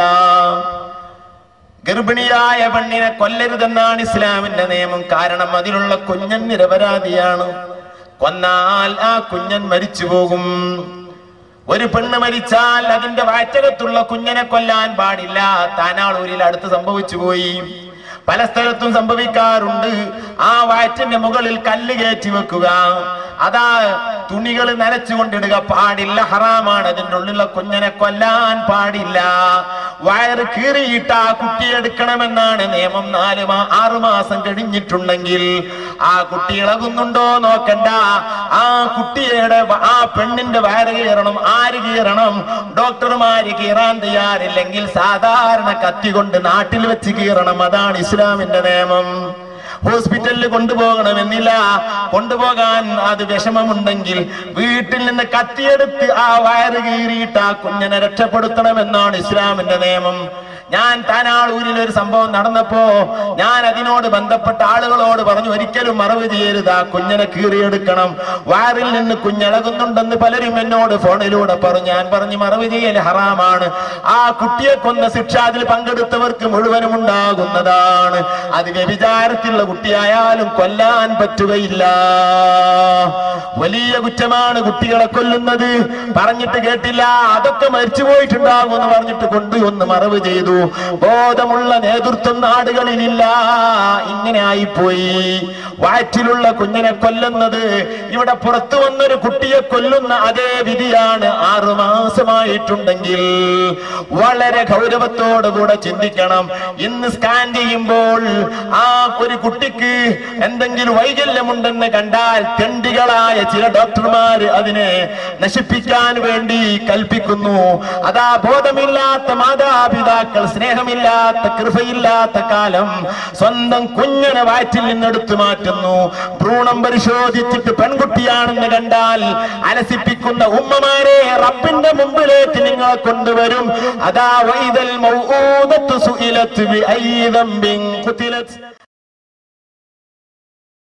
ഗർഭിണിയായ പെണ്ണിനെ കൊല്ലരുതെന്നാണ് ഇസ്ലാമിന്റെ നിയമം കാരണം അതിലുള്ള കുഞ്ഞൻ നിരപരാധിയാണ് കൊന്നാൽ ആ കുഞ്ഞൻ മരിച്ചു പോകും ഒരു പെണ്ണ് മരിച്ചാൽ അതിന്റെ വാറ്റകത്തുള്ള കുഞ്ഞനെ കൊല്ലാൻ പാടില്ല താനാളൂരിൽ അടുത്ത് സംഭവിച്ചു പോയി പല സ്ഥലത്തും സംഭവിക്കാറുണ്ട് ആ വയറ്റിന്റെ മുകളിൽ കല്ല് കയറ്റി വെക്കുക അതാ തുണികൾ നനച്ചുകൊണ്ടിടുക പാടില്ല ഹറാമാണ് അതിൻ്റെ ഉള്ളിലുള്ള കുഞ്ഞനെ കൊല്ലാൻ പാടില്ല വയറ് കീറിയിട്ട് ആ കുട്ടിയെ എടുക്കണമെന്നാണ് നിയമം നാല് മാ ആറു മാസം കഴിഞ്ഞിട്ടുണ്ടെങ്കിൽ ആ കുട്ടി ഇളകുന്നുണ്ടോ നോക്കണ്ട ആ കുട്ടിയുടെ വ- ആ പെണ്ണിന്റെ വയറ് കീറണം ആര് കീറണം ഡോക്ടർമാര് കീറാൻ തയ്യാറില്ലെങ്കിൽ സാധാരണ കത്തി കൊണ്ട് നാട്ടിൽ വെച്ച് കീറണം അതാണ് ഇസ്ലാമിന്റെ നിയമം ഹോസ്പിറ്റലിൽ കൊണ്ടുപോകണമെന്നില്ല കൊണ്ടുപോകാൻ അത് വിഷമമുണ്ടെങ്കിൽ വീട്ടിൽ നിന്ന് കത്തിയെടുത്ത് ആ വയറ് കീറിയിട്ട് ആ കുഞ്ഞിനെ രക്ഷപ്പെടുത്തണമെന്നാണ് ഇസ്ലാമിന്റെ നിയമം ഞാൻ താനാളൂരിൽ ഒരു സംഭവം നടന്നപ്പോ ഞാൻ അതിനോട് ബന്ധപ്പെട്ട ആളുകളോട് പറഞ്ഞു ഒരിക്കലും മറവ് ചെയ്യരുത് ആ കുഞ്ഞിനെ കീറിയെടുക്കണം വയറിൽ നിന്ന് കുഞ്ഞിളകുന്നുണ്ടെന്ന് പലരും എന്നോട് ഫോണിലൂടെ പറഞ്ഞു ഞാൻ പറഞ്ഞു മറവ് ചെയ്യൽ ഹറാമാണ് ആ കുട്ടിയെ കൊന്ന ശിക്ഷ അതിൽ പങ്കെടുത്തവർക്ക് മുഴുവനും ഉണ്ടാകുന്നതാണ് അത് വ്യഭിചാരത്തിലുള്ള കുട്ടിയായാലും കൊല്ലാൻ പറ്റുകയില്ല വലിയ കുറ്റമാണ് കുട്ടികളെ കൊല്ലുന്നത് പറഞ്ഞിട്ട് കേട്ടില്ല അതൊക്കെ മരിച്ചു പോയിട്ടുണ്ടാകും എന്ന് പറഞ്ഞിട്ട് കൊണ്ടുവന്ന് മറവ് ചെയ്തു ബോധമുള്ള നേതൃത്വം നാടുകളിലില്ല ഇങ്ങനെ ആയിപ്പോയി വയറ്റിലുള്ള കുഞ്ഞിനെ കൊല്ലുന്നത് ഇവിടെ പുറത്തു വന്നൊരു കുട്ടിയെ കൊല്ലുന്ന അതേ വിധിയാണ് ആറു മാസമായിട്ടുണ്ടെങ്കിൽ വളരെ ഗൗരവത്തോടുകൂടെ ചിന്തിക്കണം ഇന്ന് സ്കാൻ ചെയ്യുമ്പോൾ ആ ഒരു കുട്ടിക്ക് എന്തെങ്കിലും വൈകല്യമുണ്ടെന്ന് കണ്ടാൽ തെണ്ടികളായ ചില ഡോക്ടർമാര് അതിനെ നശിപ്പിക്കാൻ വേണ്ടി കൽപ്പിക്കുന്നു അതാ ബോധമില്ലാത്ത മാതാപിതാക്കൾ സ്നേഹമില്ലാത്ത കൃപയില്ലാത്ത കാലം സ്വന്തം കുഞ്ഞിനെ വയറ്റിൽ നിന്നെടുത്തു മാറ്റുന്നു ഭ്രൂണം പരിശോധിച്ചിട്ട് പെൺകുട്ടിയാണെന്ന് കണ്ടാൽ അലസിപ്പിക്കുന്ന ഉമ്മമാരെ റബ്ബിന്റെ മുമ്പിലേക്ക് നിങ്ങളെ കൊണ്ടുവരും അതാ വൈതൽ മൗഊദത്തു സുഇലത്ത് ബിഅയ്യി ദംബിൻ ഖുതിലത്